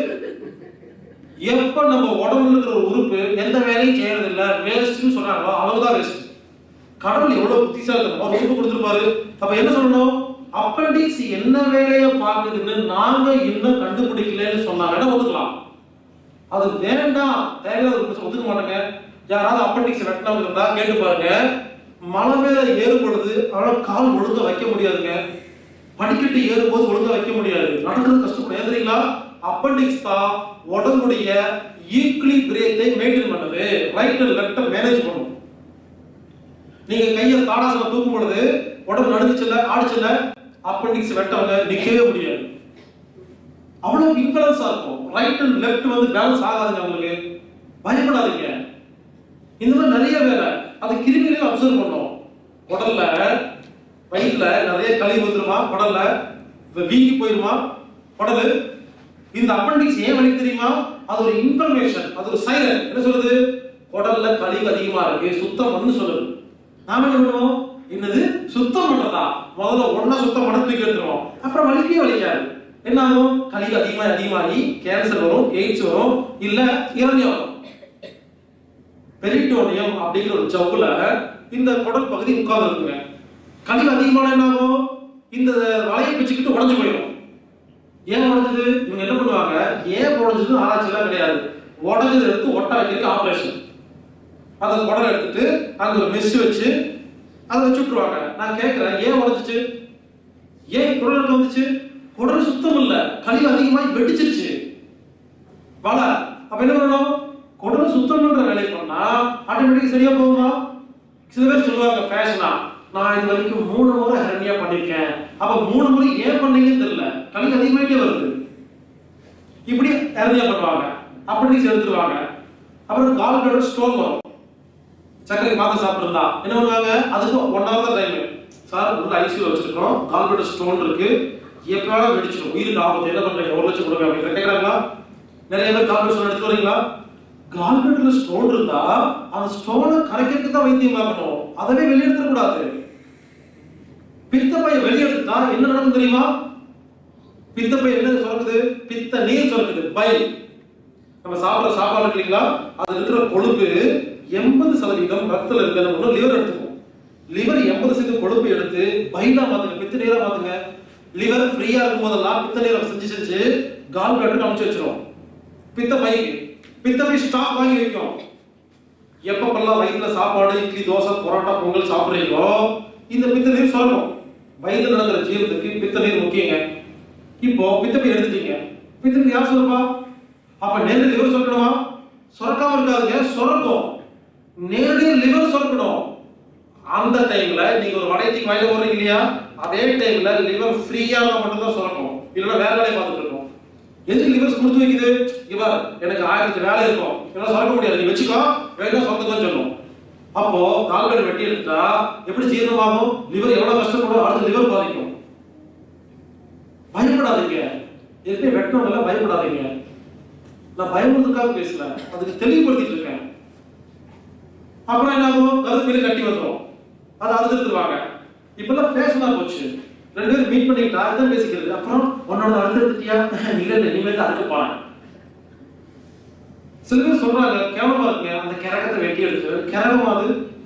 எப்ப நம்ம உடம்புல இருக்கிற ஒரு உறுப்பு எந்த வேலையும் செய்யறது இல்ல வேஸ்ட்னு சொல்றாங்களோ அவங்க தான் வேஸ்ட் கடவுள் எவ்வளவு புத்திசாலி அவர் உறுப்பு கொடுத்துருப்பாரு அப்ப என்ன சொல்லணும் அப்பண்டிக்ஸ் என்ன வேலையை பார்க்குதுன்னு நாங்க இன்னும் கண்டுபிடிக்கலன்னு சொன்னாங்கன்னா ஒத்துக்கலாம் அது வேண்டாம் தேவையில்லாத ஒரு பிரச்சனை ஒத்துக்க மாட்டாங்க யாராவது அப்பண்டிக்ஸ் வெட்டினவங்க இருந்தா கேட்டு பாருங்க மலை மேல ஏறும் பொழுது அவனால கால் ஒழுங்கா வைக்க முடியாதுங்க படிக்கட்டு ஏறும்போது ஒழுங்கா வைக்க முடியாது நடக்கிறது கஷ்டப்படும் ஏன் தெரியுங்களா அப்பண்டிக்ஸ் தான் உடம்புடைய ஈக்லி பிரேக்கை மெயின்டைன் பண்ணுது ரைட் அண்ட் லெஃப்ட் மேனேஜ் பண்ணும் நீங்க கையை தாடாசனம் தூக்கும் பொழுது உடம்பு நடுங்குச்சுல ஆடுச்சுல அப்பண்டிக்ஸ் வெட்டவங்க நிக்கவே முடியாது அவ்வளவு இம்பலன்ஸா இருக்கும் ரைட் அண்ட் லெஃப்ட் வந்து பேலன்ஸ் ஆகாதுங்க உங்களுக்கு பயப்படாதீங்க இந்த மாதிரி நிறைய வேலை அது கிருமிகளையும் அப்சர்வ் பண்ணும் உடல்ல வயிற்றுல நிறைய கழிவு வந்துருமா குடல்ல வ- வீங்கி போயிருமா குடலு இந்த அப்பண்டிக்ஸ் ஏன் வலி தெரியுமா அது ஒரு இன்ஃபர்மேஷன் அது ஒரு சைலன் என்ன சொல்லுது குடல்ல கழிவு அதிகமா இருக்கு சுத்தம் பண்ணு சொல்லுது நாம என்ன பண்ணுவோம் என்னது சுத்தம் பண்றதா முதல்ல ஒண்ணா சுத்தம் பண்ண தூக்கி எடுத்துருவோம் அப்புறம் வலிக்கவே வலிக்காது என்ன ஆகும் கழிவு அதிகமா அதிகமாகி கேன்சர் வரும் எய்ட்ஸ் வரும் இல்ல இறங்கி வரும் பெரிட்டோனியம் அப்படிங்கிற ஒரு ஜவ்வுல இந்த குடல் பகுதி உட்கார்ந்து இருக்குங்க கழிவு அதிகமான என்ன ஆகும் இந்த வலையை பிச்சுக்கிட்டு உடஞ்சு போயிடும் ஏன் உடஞ்சது இவங்க என்ன பண்ணுவாங்க ஏன் உடஞ்சது ஆராய்ச்சிலாம் கிடையாது உடஞ்சதை எடுத்து ஒட்ட வைக்கிறதுக்கு ஆபரேஷன் அதை குடலை எடுத்துட்டு அங்க ஒரு மெஸ் வச்சு அதை வச்சு விட்டுருவாங்க நான் கேட்கிறேன் ஏன் உடஞ்சிச்சு ஏன் குடலுக்கு வந்துச்சு குடல் சுத்தம் இல்ல கழிவு அதிகமாகி வெடிச்சிருச்சு வலை அப்ப என்ன பண்ணணும் குடல் சுத்தம் பண்ற வேலை பண்ணா ஆட்டோமேட்டிக் சரியா போகுமா சில பேர் சொல்லுவாங்க ஃபேஷனா நான் இது வரைக்கும் மூணு முறை ஹெரண்யா பண்ணிருக்கேன் அப்ப மூணு முறை ஏன் பண்ணீங்கன்னு தெரியல கழிவு அதிகமாயிட்டே வருது இப்படி ஹெரண்யா பண்ணுவாங்க அப்பண்டிக்ஸ் எடுத்துருவாங்க அப்புறம் கால் பிளட் ஸ்டோன் வரும் சர்க்கரை மாத்திரை சாப்பிட்டுருந்தா என்ன பண்ணுவாங்க அதுக்கு ஒன் ஹவர் தான் டைம் சார் உள்ள ஐசியூ வச்சிருக்கோம் கால்பெட் ஸ்டோன் இருக்கு எப்பயாவது வெடிச்சிடும் உயிருக்கு ஆபத்து என்ன பண்றீங்க ஒரு லட்சம் கொடுங்க அப்படின்னு கேட்கறாங்களா நிறைய பேர் கால்பெட் ஸ்டோன் எடுத்து வரீங்களா கால்பெட்ல ஸ்டோன் இருந்தா அந்த ஸ்டோனை கரைக்கிறதுக்கு தான் வைத்தியம் பார்க்கணும் அதவே வெளியெடுத்துட கூடாது பித்தப்பையை வெளியெடுத்தா என்ன நடக்கும் தெரியுமா பித்தப்பை என்ன சுரக்குது பித்த நீர் சுரக்குது பைல் நம்ம சாப்பிடுற சாப்பாடு இருக்கு இல்லைங்களா அதுல இருக்கிற கொழுப்பு எண்பது சதவீதம் ரத்தத்துல இருக்கு நம்ம லிவர் எடுத்துக்கும் லிவர் எண்பது சதவீதம் கொழுப்பு எடுத்து பைலா மாத்துங்க பித்த நீரா மாத்துங்க லிவர் ஃப்ரீயா இருக்கும் போதெல்லாம் பித்த நீரை செஞ்சு செஞ்சு கால் பிளாட் அமுச்சு வச்சிரும் பித்த பைக்கு பித்த பை ஸ்டாக் வாங்கி வைக்கும் எப்பப்பெல்லாம் வயிற்றுல சாப்பாடு இட்லி தோசை பரோட்டா பொங்கல் சாப்பிடுறீங்களோ இந்த பித்த நீர் சொல்லணும் வயிற்றுல நடக்கிற ஜீவத்துக்கு பித்த நீர் முக்கியங்க இப்போ பித்தப்பை எடுத்துட்டீங்க பித்த நீர் யார் சொல்லுப்பா அப்ப நேரடி லிவர் சுரக்கணுமா சுரக்காம இருக்காதுங்க சுரக்கும் நேரடியாக லிவர் சுரக்கணும் அந்த டைம்ல நீங்க ஒரு வடையத்துக்கு வாயில போடுறீங்க இல்லையா அதே டைம்ல லிவர் ஃப்ரீயா மட்டும் தான் சுரக்கும் இல்லைன்னா வேற வேலையை பார்த்துட்டு இருக்கோம் எதுக்கு லிவர் கொடுத்து வைக்குது இவர் எனக்கு ஆயிரத்தி வேலை இருக்கும் என்னால சுரக்க முடியாது நீ வச்சுக்கோ வேணா சொந்தக்கும் சொல்லும் அப்போ கால்கடை வெட்டி எடுத்தா எப்படி ஜீரணமாகும் லிவர் எவ்வளவு கஷ்டப்படும் அடுத்து லிவர் பாதிக்கும் பயப்படாதீங்க எதுவுமே வெட்டணும்ல பயப்படாதீங்க நான் பயமுறுத்துக்காக பேசல அதுக்கு தெளிவுபடுத்திட்டு இருக்கேன் அப்புறம் என்ன ஆகும் கருப்பில கட்டி வந்துடும் அதை அறுத்துருவாங்க இப்பெல்லாம் ஃபேஷனா போச்சு ரெண்டு பேரும் மீட் பண்ணிக்கிட்டா இதான் பேசிக்கிறது அப்புறம் உன்னோட அறுத்துட்டியா இல்ல இல்ல இனிமேல் தான் அறுக்க போறேன் சில பேர் சொல்றாங்க கேவலமா இருக்குங்க அந்த கிரகத்தை வெட்டி எடுத்து கிரகம் அது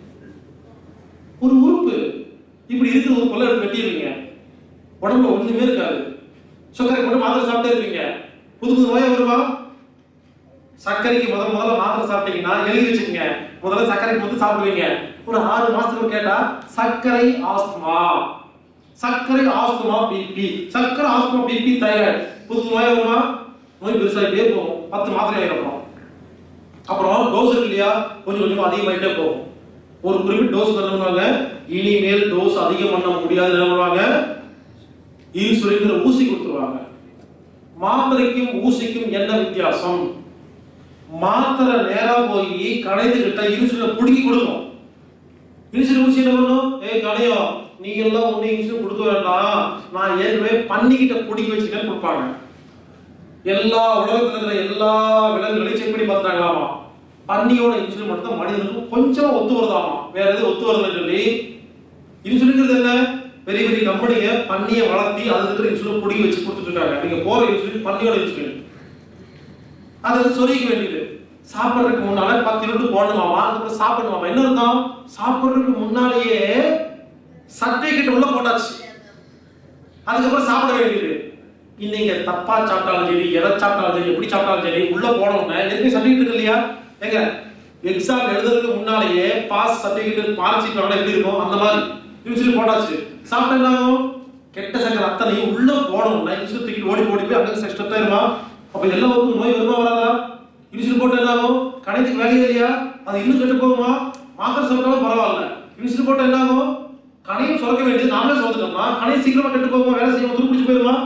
ஒரு உறுப்பு இப்படி இருக்கிற உறுப்பெல்லாம் எடுத்து வெட்டிடுவீங்க உடம்புல ஒண்ணுமே இருக்காது சர்க்கரை கொண்டு மாத்திரை சாப்பிட்டே இருப்பீங்க புது புது நோயா வருமா சர்க்கரைக்கு முதல் முதல்ல மாத்திரை சாப்பிட்டீங்கன்னா எழுதி வச்சுக்கோங்க முதல்ல சர்க்கரைக்கு மட்டும் சாப்பிடுவீங்க ஒரு ஆறு மாசத்துக்கு கேட்டா சர்க்கரை ஆஸ்துமா சர்க்கரை ஆஸ்துமா பிபி சர்க்கரை ஆஸ்துமா பிபி தைராய்டு புது நோயா வருமா நோய் பெருசாகிட்டே போகும் பத்து மாத்திரை ஆயிரம் அப்புறம் டோஸ் இருக்கு இல்லையா கொஞ்சம் கொஞ்சம் அதிகமாயிட்டே போகும் ஒரு குறிப்பிட்ட டோஸ் என்ன பண்ணுவாங்க இனிமேல் டோஸ் அதிகம் பண்ண முடியாது என்ன பண்ணுவாங்க இன்சுலின் ஊசி கொடுத்துருவாங்க மாத்திரைக்கும் ஊசிக்கும் என்ன வித்தியாசம் மாத்திரை நேரா போய் கடைந்துகிட்ட இன்சுலினை புடுங்கி கொடுக்கும் இன்சுலின் ஊசி என்ன பண்ணும் ஏய் கடையம் நீ எல்லாம் ஒண்ணு இன்சுலின் கொடுக்க வேண்டாம் நான் ஏற்கனவே பண்ணிக்கிட்ட புடுங்கி வச்சுக்கன்னு கொடுப்பாங்க எல்லா உலகத்துல இருக்கிற எல்லா விலங்குகளையும் செக் பண்ணி பார்த்தாங்களாமா பன்னியோட இன்சுலின் மட்டும் தான் மனிதனுக்கு கொஞ்சம் ஒத்து வருதாமா வேற எதுவும் ஒத்து வருதுன்னு சொல்லி இன்சுலின்ங்கிறது என்ன பெரிய பெரிய கம்பெனிங்க பன்னியை வளர்த்தி அது இருக்கிற இன்சுலின் புடுங்கி வச்சு கொடுத்துட்டு இருக்காங்க நீங்க போற இன்சுலின் பன்னியோட இன்சுலின் அது சொல்லிக்க வேண்டியது சாப்பிட்றதுக்கு முன்னால பத்து யூனிட் போடணுமாமா அதுக்கப்புறம் சாப்பிடணுமாமா என்ன அர்த்தம் சாப்பிட்றதுக்கு முன்னாலேயே சர்டிபிகேட் உள்ள போட்டாச்சு அதுக்கப்புறம் சாப்பிட வேண்டியது நீங்க தப்பா சாப்பிட்டாலும் சரி எதை சாப்பிட்டாலும் சரி எப்படி சாப்பிட்டாலும் சரி உள்ள போனோம்னா எதுவுமே சர்டிபிகேட் இருக்கு இல்லையா எங்க எக்ஸாம் எழுதுறதுக்கு முன்னாலேயே பாஸ் சர்டிபிகேட் மார்க் ஷீட் எப்படி இருக்கும் அந்த மாதிரி இன்சுலின் போட்டாச்சு சாப்பிட்டா என்ன ஆகும் கெட்ட சங்கர் அத்தனையும் உள்ள போனோம்னா இன்சுலின் தூக்கிட்டு ஓடி ஓடி போய் அங்கே ஸ்டெப் ஆயிருமா அப்ப எல்லாருக்கும் நோய் வருமா வராதா இன்சுலின் போட்டு என்ன ஆகும் கணைத்துக்கு வேலையே இல்லையா அது இன்னும் கெட்டு போகுமா மாத்திரை சாப்பிட்டாலும் பரவாயில்ல இன்சுலின் போட்டா என்ன ஆகும் கணையும் சுரக்க வேண்டியது நாமளே சுரந்துட்டோம்னா கணையும் சீக்கிரமா கெட்டு போகுமா வேலை செய்யாம துருப்பிடிச்சு போயிருமா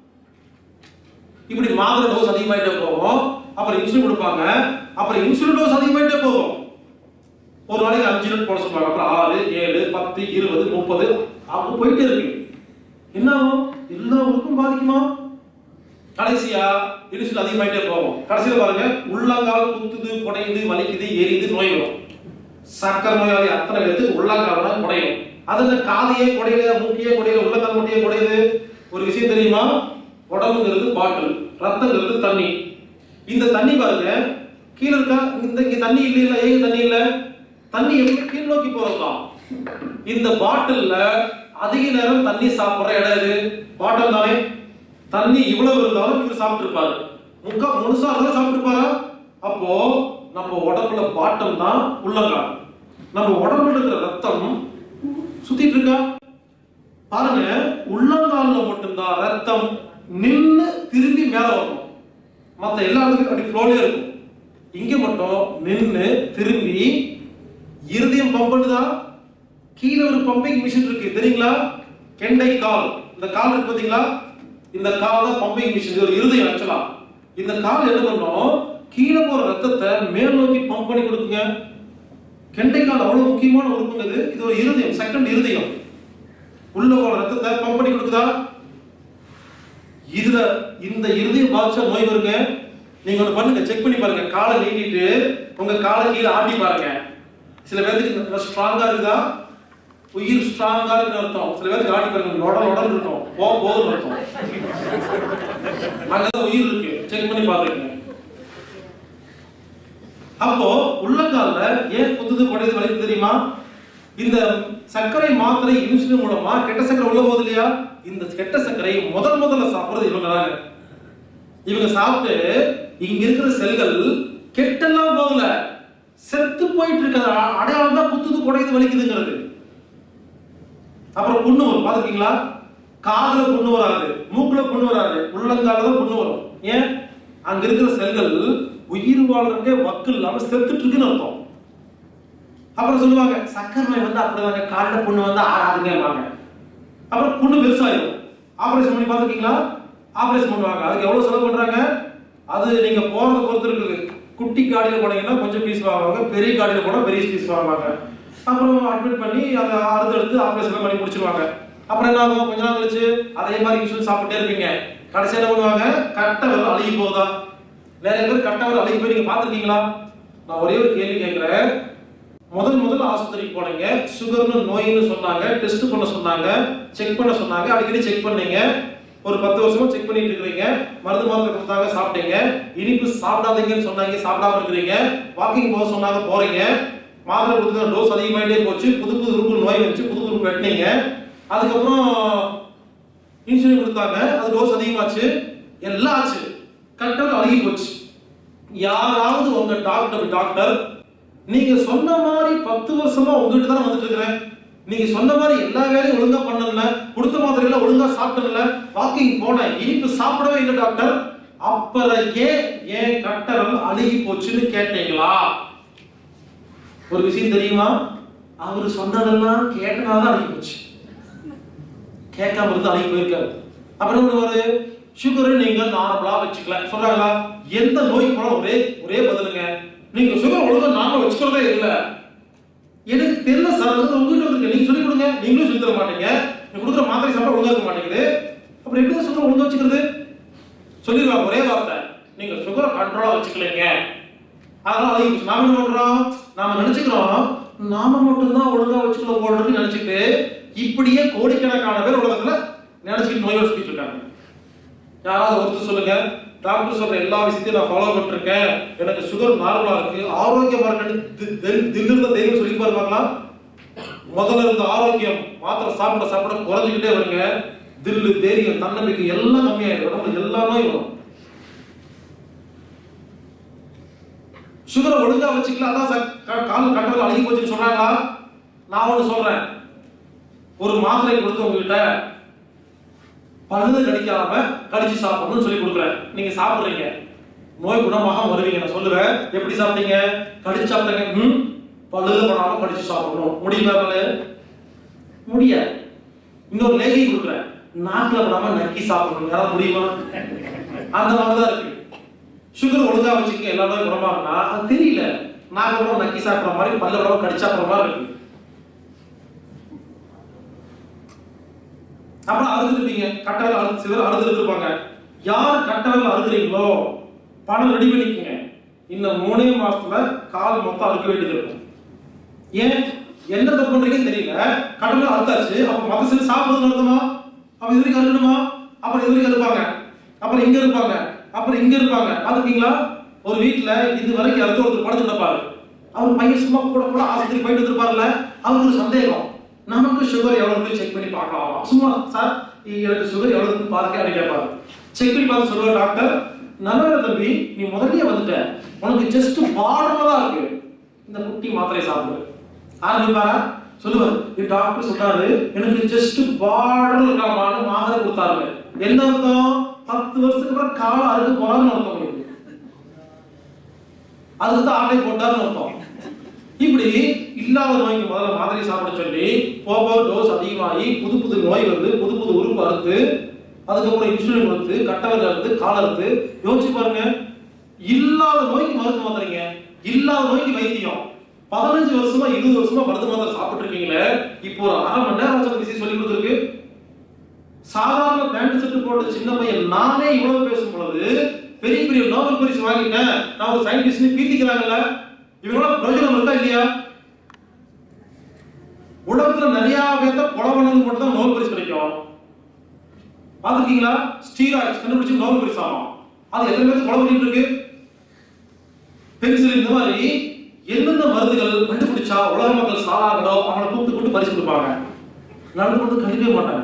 இப்படி மாத்திரை டோஸ் அதிகமாயிட்டே போகும் அப்புறம் இன்சுலின் கொடுப்பாங்க அப்புறம் இன்சுலின் டோஸ் அதிகமாயிட்டே போகும் ஒரு நாளைக்கு அஞ்சு யூனிட் போட சொல்லுவாங்க அப்புறம் ஆறு ஏழு பத்து இருபது முப்பது அப்படி போயிட்டே இருக்கு என்ன ஆகும் எல்லா உறுப்பும் பாதிக்குமா கடைசியா இன்சுலின் அதிகமாயிட்டே போகும் கடைசியில பாருங்க உள்ளங்கால் குத்துது குடையுது வலிக்குது எரியுது நோய் வரும் சக்கரை நோயாளி அத்தனை பேருக்கு உள்ளங்கால் தான் குடையும் அது இந்த காதையே குடையல மூக்கையே குடையல உள்ளங்கால் மூட்டையே குடையுது ஒரு விஷயம் தெரியுமா உடம்புங்கிறது பாட்டில் ரத்தங்கிறது தண்ணி இந்த தண்ணி பாருங்க கீழே இருக்கா இந்த இங்க தண்ணி இல்ல இல்ல ஏங்க தண்ணி இல்ல தண்ணி எப்படி கீழ் நோக்கி போறதுதான் இந்த பாட்டில்ல அதிக நேரம் தண்ணி சாப்பிடுற இடம் இது பாட்டில் தானே தண்ணி இவ்வளவு இருந்தாலும் இவர் சாப்பிட்டு இருப்பாரு முக்கா முழுசா இருந்தாலும் சாப்பிட்டு இருப்பாரா அப்போ நம்ம உடம்புல பாட்டம் தான் உள்ளங்கால் நம்ம உடம்புல இருக்கிற ரத்தம் சுத்திட்டு இருக்கா பாருங்க உள்ளங்கால்ல மட்டும்தான் ரத்தம் நின்னு திரும்பி மேல வரணும் மத்த எல்லா இடத்துக்கும் அப்படி ஃப்ளோலே இருக்கும் இங்க மட்டும் நின்னு திரும்பி இருதயம் பம்ப் பண்ணுதா கீழே ஒரு பம்பிங் மிஷின் இருக்கு தெரியுங்களா கெண்டை கால் இந்த கால் இருக்கு பாத்தீங்களா இந்த கால் தான் பம்பிங் மிஷின் இது ஒரு இருதயம் ஆக்சுவலா இந்த கால் என்ன பண்ணும் கீழே போற ரத்தத்தை மேல் நோக்கி பம்ப் பண்ணி கொடுக்குங்க கெண்டைக்கால் அவ்வளவு முக்கியமான உறுப்புங்க இது இது ஒரு இருதயம் செகண்ட் இருதயம் உள்ள போற ரத்தத்தை பம்ப் பண்ணி கொடுக்குதா இதுல இந்த இருதயம் பாதிச்சா நோய் வருங்க நீங்க ஒண்ணு பண்ணுங்க செக் பண்ணி பாருங்க காலை நீட்டிட்டு உங்க காலை கீழே ஆட்டி பாருங்க சில பேருக்கு ஸ்ட்ராங்கா இருக்குதா உயிர் ஸ்ட்ராங்கா இருக்குன்னு அர்த்தம் சில பேருக்கு ஆட்டி பாருங்க லொட லொடன்னு இருக்கும் போ போதும் அர்த்தம் அங்கதான் உயிர் இருக்கு செக் பண்ணி பாருங்க அப்போ உள்ளங்கால்ல ஏன் குத்துது குடையுது வலிக்கு தெரியுமா இந்த சர்க்கரை மாத்திரை இன்சுலின் மூலமா கெட்ட சர்க்கரை உள்ள போகுது இல்லையா இந்த கெட்ட சர்க்கரை முதல் முதல்ல சாப்பிடுறது இவங்க தாங்க இவங்க சாப்பிட்டு இங்க இருக்கிற செல்கள் கெட்டெல்லாம் போகல செத்து போயிட்டு இருக்கிற அ- அடையாளம் தான் குத்துது குடையுது வலிக்குதுங்கிறது அப்புறம் புண்ணு வரும் பாத்துருக்கீங்களா காதுல புண்ணு வராது மூக்குல புண்ணு வராது உள்ளங்கால தான் புண்ணு வரும் ஏன் அங்க இருக்கிற செல்கள் உயிர் வாழ்றதுக்கே வக்கு இல்லாம செத்துட்டு இருக்குன்னு அர்த்தம் அப்புறம் சொல்லுவாங்க சக்கரை நோய் வந்து அப்படிதாங்க காலில் புண்ணு வந்து ஆறாதுங்கம்பாங்க அப்புறம் புண்ணு பெருசாயிடும் ஆபரேஷன் பண்ணி பார்த்துருக்கீங்களா ஆபரேஷன் பண்ணுவாங்க அதுக்கு எவ்வளவு செலவு பண்றாங்க அது நீங்க போறத பொறுத்து இருக்குது குட்டி காடியில போனீங்கன்னா கொஞ்சம் பீஸ் வாங்குவாங்க பெரிய காடியில போனா பெரிய பீஸ் வாங்குவாங்க அப்புறம் அட்மிட் பண்ணி அதை அறுத்து எடுத்து ஆபரேஷன் பண்ணி முடிச்சிருவாங்க அப்புறம் என்ன ஆகும் கொஞ்ச நாள் கழிச்சு அதே மாதிரி இன்சூரன்ஸ் சாப்பிட்டே இருப்பீங்க கடைசியா என்ன பண்ணுவாங்க கட்ட விரல் அழுகி போகுதா நிறைய பேர் கட்ட விரல் அழுகி போய் நீங்க பார்த்திருக்கீங்களா நான் ஒரே ஒரு கேள்வி கேட்கிறேன் முதல் முதல்ல ஆஸ்பத்திரிக்கு போனீங்க சுகர்னு நோயின்னு சொன்னாங்க டெஸ்ட் பண்ண சொன்னாங்க செக் பண்ண சொன்னாங்க அடிக்கடி செக் பண்ணீங்க ஒரு பத்து வருஷமா செக் பண்ணிட்டு இருக்கீங்க மருந்து மாத்திரை கொடுத்தாங்க சாப்பிட்டீங்க இனிப்பு சாப்பிடாதீங்கன்னு சொன்னாங்க சாப்பிடாம இருக்கிறீங்க வாக்கிங் போக சொன்னாங்க போறீங்க மாத்திரை கொடுத்து டோஸ் அதிகமாயிட்டே போச்சு புது புது உறுப்பு நோய் வந்துச்சு புது உறுப்பு வெட்டினீங்க அதுக்கப்புறம் இன்சுலின் கொடுத்தாங்க அது டோஸ் அதிகமாச்சு எல்லாம் ஆச்சு கரெக்டாக அழுகி போச்சு யாராவது உங்க டாக்டர் டாக்டர் நீங்க சொன்ன மாதிரி பத்து வருஷமா உங்ககிட்ட தான் வந்துட்டு இருக்கிறேன் நீங்க சொன்ன மாதிரி எல்லா வேலையும் ஒழுங்கா பண்ணல கொடுத்த மாத்திரையில ஒழுங்கா சாப்பிட்டல வாக்கிங் போனேன் இனிப்பு சாப்பிடவே இல்லை டாக்டர் அப்புறம் ஏன் ஏன் கட்டரம் அழுகி போச்சுன்னு கேட்டீங்களா ஒரு விஷயம் தெரியுமா அவர் சொன்னதெல்லாம் கேட்டனால தான் அழுகி போச்சு கேட்காம இருந்து அழுகி போயிருக்காரு அப்புறம் ஒரு சுகரை நீங்க நார்மலா வச்சுக்கலாம் சொல்றாங்களா எந்த நோய்க்கு போனா ஒரே ஒரே பதிலுங்க நீங்க சுகர் ஒழுங்கா நார்மலா வச்சுக்கிறதே இல்ல எனக்கு தெரியல சார் அது உங்ககிட்ட இருக்கு நீங்க சொல்லி கொடுங்க நீங்களும் சொல்லி தர மாட்டீங்க நீங்க கொடுக்குற மாத்திரை சாப்பிட ஒழுங்கா இருக்க மாட்டேங்குது அப்புறம் எப்படி சுகர் ஒழுங்கா வச்சுக்கிறது சொல்லிடுவாங்க ஒரே வார்த்தை நீங்க சுகரை கண்ட்ரோலா வச்சுக்கலைங்க அதனால அதை நாம என்ன பண்றோம் நாம நினைச்சுக்கிறோம் நாம மட்டும்தான் ஒழுங்கா வச்சுக்கல போடுறதுன்னு நினைச்சிட்டு இப்படியே கோடிக்கணக்கான பேர் உலகத்துல நினைச்சுக்கிட்டு நோயோட சுத்திட்டு இருக்காங்க யாராவது ஒருத்தர் சொல்லுங்க டாக்டர் சொல்ற எல்லா விஷயத்தையும் நான் ஃபாலோ பண்ணிருக்கேன் எனக்கு சுகர் நார்மலா இருக்கு ஆரோக்கியமா இருக்குன்னு தில்லிருந்த தைரியம் சொல்லி பாருங்களா முதல்ல இருந்த ஆரோக்கியம் மாத்திரை சாப்பிட சாப்பிட குறைஞ்சிக்கிட்டே வருங்க தில்லு தைரியம் தன்னம்பிக்கை எல்லாம் கம்மியாயிடும் உடம்புல எல்லா நோயும் வரும் சுகரை ஒழுங்கா வச்சுக்கலாம் அதான் சக்- கா- கால் கட்டவில் அழுகி போச்சுன்னு சொல்றாங்களா நான் ஒண்ணு சொல்றேன் ஒரு மாத்திரை கொடுத்து உங்ககிட்ட பழுது கடிக்காம கடிச்சு சாப்பிடணும்னு சொல்லி கொடுக்குறேன் நீங்க சாப்பிடுறீங்க நோய் குணமாக வருவீங்க நான் சொல்லுவேன் எப்படி சாப்பிட்டீங்க கடிச்சு சாப்பிட்டீங்க ம் பழுது படாம கடிச்சு சாப்பிடணும் முடியுமா உங்களால? முடியாது இன்னொரு லேகி கொடுக்குறேன் நாக்குல படாம நக்கி சாப்பிடணும் யாராவது முடியுமா அந்த மாதிரி தான் இருக்கு சுகர் ஒழுங்கா வச்சுக்க எல்லா நோயும் குணமாகும்னா அது தெரியல நாக்குல படாம நக்கி சாப்பிடுற மாதிரி பல்ல படாம கடிச்சு சாப்பிடுற மாதிரி இருக்கு அப்புறம் அறுத்துருப்பீங்க கட்டவில் அறுத்து சிலர் அறுத்துருப்பாங்க யார் கட்டவில் அறுக்குறீங்களோ பணம் ரெடி பண்ணிக்கங்க இன்னும் மூணே மாசத்துல கால் மொத்தம் அறுக்க வேண்டியது இருக்கும் ஏன் என்ன தப்பு பண்றீங்கன்னு தெரியல கடவுள் அறுத்தாச்சு அப்ப மத்த சில சாப்பிடுறது அர்த்தமா அப்ப இது வரைக்கும் அறுக்கணுமா அப்புறம் இது வரைக்கும் இருப்பாங்க அப்புறம் இங்க இருப்பாங்க அப்புறம் இங்க இருப்பாங்க பாத்துருக்கீங்களா ஒரு வீட்டுல இது வரைக்கும் அறுத்து ஒருத்தர் படுத்து கிடப்பாரு அவர் பையன் சும்மா கூட கூட ஆஸ்பத்திரி போயிட்டு வந்திருப்பாருல்ல அவருக்கு ஒரு சந்தேகம் நமக்கு சுகர் எவ்வளவு இருக்கு செக் பண்ணி பார்க்கலாம் சும்மா சார் எனக்கு சுகர் எவ்வளவு இருக்கு பாருங்க அப்படின்னு கேட்பாரு செக் பண்ணி பார்த்து சொல்லுவார் டாக்டர் நல்ல தம்பி நீ முதல்லயே வந்துட்ட உனக்கு ஜஸ்ட் பார்டர்ல தான் இருக்கு இந்த குட்டி மாத்திரை சாப்பிடு ஆரம்பிப்பாரா சொல்லுவார் இது டாக்டர் சொல்றாரு எனக்கு ஜஸ்ட் பார்டர் இருக்காமான்னு மாத்திரை கொடுத்தாரு என்ன அர்த்தம் பத்து வருஷத்துக்கு அப்புறம் காலம் அறுக்க போறான்னு அர்த்தம் உங்களுக்கு. அதுக்கு தான் ஆட்டை போட்டாருன்னு அர்த்தம் இப்படி இல்லாத நோய்க்கு முதல்ல மாத்திரை சாப்பிட சொல்லி போக டோஸ் அதிகமாகி புது புது நோய் வந்து புது புது உறுப்பு அறுத்து அதுக்கப்புறம் இன்சுலின் கொடுத்து கட்டவரில் அறுத்து கால் அறுத்து யோசிச்சு பாருங்க இல்லாத நோய்க்கு மருந்து மாத்துறீங்க இல்லாத நோய்க்கு வைத்தியம் பதினஞ்சு வருஷமா இருபது வருஷமா மருந்து மாத்திரை சாப்பிட்டு இருக்கீங்களே இப்போ ஒரு அரை மணி நேரம் ஆச்சு விஷயம் சொல்லி கொடுத்துருக்கு சாதாரண பேண்ட் செட்டு போட்ட சின்ன பையன் நானே இவ்வளவு பேசும் பொழுது பெரிய பெரிய நோபல் பரிசு வாங்கிட்டேன் நான் ஒரு சயின்டிஸ்ட் பீத்திக்கிறாங்கல்ல இவங்களோட பிரயோஜனம் இருக்கா இல்லையா உலகத்துல நிறைய பேர்த்த கொலை பண்ணது மட்டும் தான் நோபல் பரிசு கிடைக்கும் பாத்துருக்கீங்களா ஸ்டீராய்ட்ஸ் கண்டுபிடிச்சு நோபல் பரிசு ஆகும் அது எத்தனை பேருக்கு கொலை பண்ணிட்டு இருக்கு பென்சில் இந்த மாதிரி எந்தெந்த மருந்துகள் கண்டுபிடிச்சா உலக மக்கள் சாராங்களோ அவங்களை கூப்பிட்டு கூப்பிட்டு பரிசு கொடுப்பாங்க நடந்து கொண்டு கண்டிப்பே மாட்டாங்க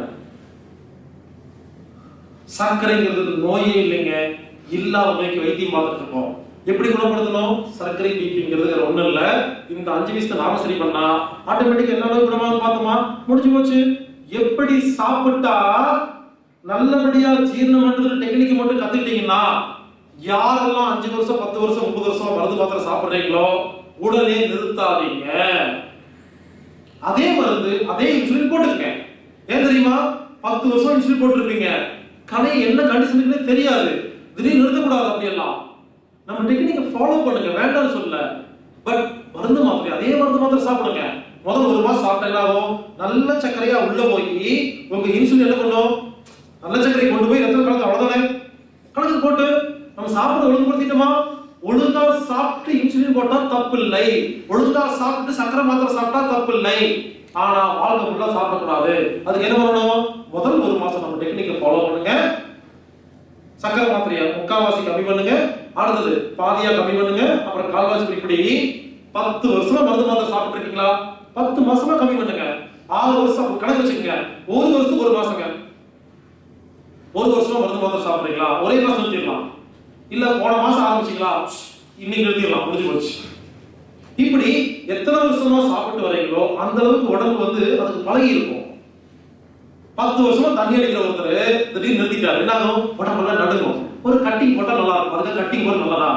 சர்க்கரைங்கிறது நோயே இல்லைங்க இல்லாத நோய்க்கு வைத்தியம் பார்த்துட்டு இருக்கோம் எப்படி குணப்படுத்தணும் சர்க்கரை பிபிங்கிறது வேற ஒண்ணும் இல்ல இந்த அஞ்சு வயசு நாம சரி பண்ணா ஆட்டோமேட்டிக் என்ன நோய் குணமாகும் பார்த்தோமா முடிஞ்சு போச்சு எப்படி சாப்பிட்டா நல்லபடியா ஜீரணம் பண்றது டெக்னிக் மட்டும் கத்துக்கிட்டீங்கன்னா யாரெல்லாம் அஞ்சு வருஷம் பத்து வருஷம் முப்பது வருஷம் மருந்து மாத்திரை சாப்பிடுறீங்களோ உடனே நிறுத்தாதீங்க அதே மருந்து அதே இன்சுலின் போட்டுருங்க ஏன் தெரியுமா பத்து வருஷம் இன்சுலின் போட்டிருப்பீங்க கடை என்ன கண்டிஷனுக்குன்னே தெரியாது திடீர்னு நிறுத்தக்கூடாது அப்படியெல்லாம் நம்ம டெக்னிக்கை ஃபாலோ பண்ணுங்க வேண்டாம்னு சொல்லல பட் மருந்து மாத்திரை அதே மருந்து மாத்திரை சாப்பிடுங்க முதல் ஒரு மாசம் சாப்பிட்டா என்ன ஆகும் நல்ல சர்க்கரையா உள்ள போய் உங்க இன்சுலின் என்ன பண்ணும் நல்ல சர்க்கரை கொண்டு போய் ரத்தம் கலந்து அவ்வளவுதானே கணக்கு போட்டு நம்ம சாப்பிட ஒழுங்குபடுத்திட்டோமா ஒழுங்கா சாப்பிட்டு இன்சுலின் போட்டா தப்பு இல்லை ஒழுங்கா சாப்பிட்டு சக்கரை மாத்திரை சாப்பிட்டா தப்பு இல்லை ஆனா வாழ்க்கை ஃபுல்லா சாப்பிடக்கூடாது அதுக்கு என்ன பண்ணணும் முதல் ஒரு மாசம் நம்ம டெக்னிக்கை ஃபாலோ பண்ணுங்க சக்கரை மாத்திரையை முக்காவாசி கம்மி பண்ணுங்க அடுத்தது பாதியா கம்மி பண்ணுங்க அப்புறம் கால்வாசி இப்படி பத்து வருஷமா மருந்து மாத்திரை சாப்பிட்டு இருக்கீங்களா பத்து மாசமா கம்மி பண்ணுங்க ஆறு வருஷம் கணக்கு வச்சுக்கோங்க ஒரு வருஷத்துக்கு ஒரு மாசங்க ஒரு வருஷமா மருந்து மாத்திரை சாப்பிடுறீங்களா ஒரே மாசம் நிறுத்திடலாம் இல்ல போன மாசம் ஆரம்பிச்சீங்களா இன்னைக்கு நிறுத்திடலாம் முடிஞ்சு போச்சு இப்படி எத்தனை வருஷமா சாப்பிட்டு வரீங்களோ அந்த அளவுக்கு உடம்பு வந்து அதுக்கு பழகி இருக்கும் பத்து வருஷமா தண்ணி அடிக்கிற ஒருத்தர் திடீர்னு நிறுத்திட்டாரு என்ன ஆகும் உடம்பெல்லாம் நடுங்கும் ஒரு கட்டிங் போட்டா நல்லா இருக்கும் அதுக்கு கட்டிங் போட நல்லதா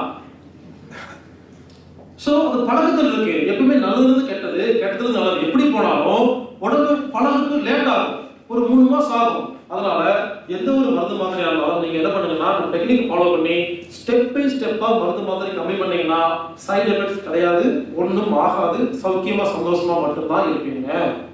சோ அது பழக்கத்தில் இருக்கு எப்பவுமே நல்லது கெட்டது கெட்டது நல்லது எப்படி போனாலும் உடம்பு பழகுக்கு லேட் ஆகும் ஒரு மூணு மாசம் ஆகும் அதனால எந்த ஒரு மருந்து மாத்திரையா இருந்தாலும் நீங்க என்ன பண்ணுங்கன்னா டெக்னிக் ஃபாலோ பண்ணி ஸ்டெப் பை ஸ்டெப்பா மருந்து மாத்திரை கம்மி பண்ணீங்கன்னா சைடு எஃபெக்ட்ஸ் கிடையாது ஒண்ணும் ஆகாது சௌக்கியமா சந்தோஷமா மட்டும்தான் இருப்பீங்க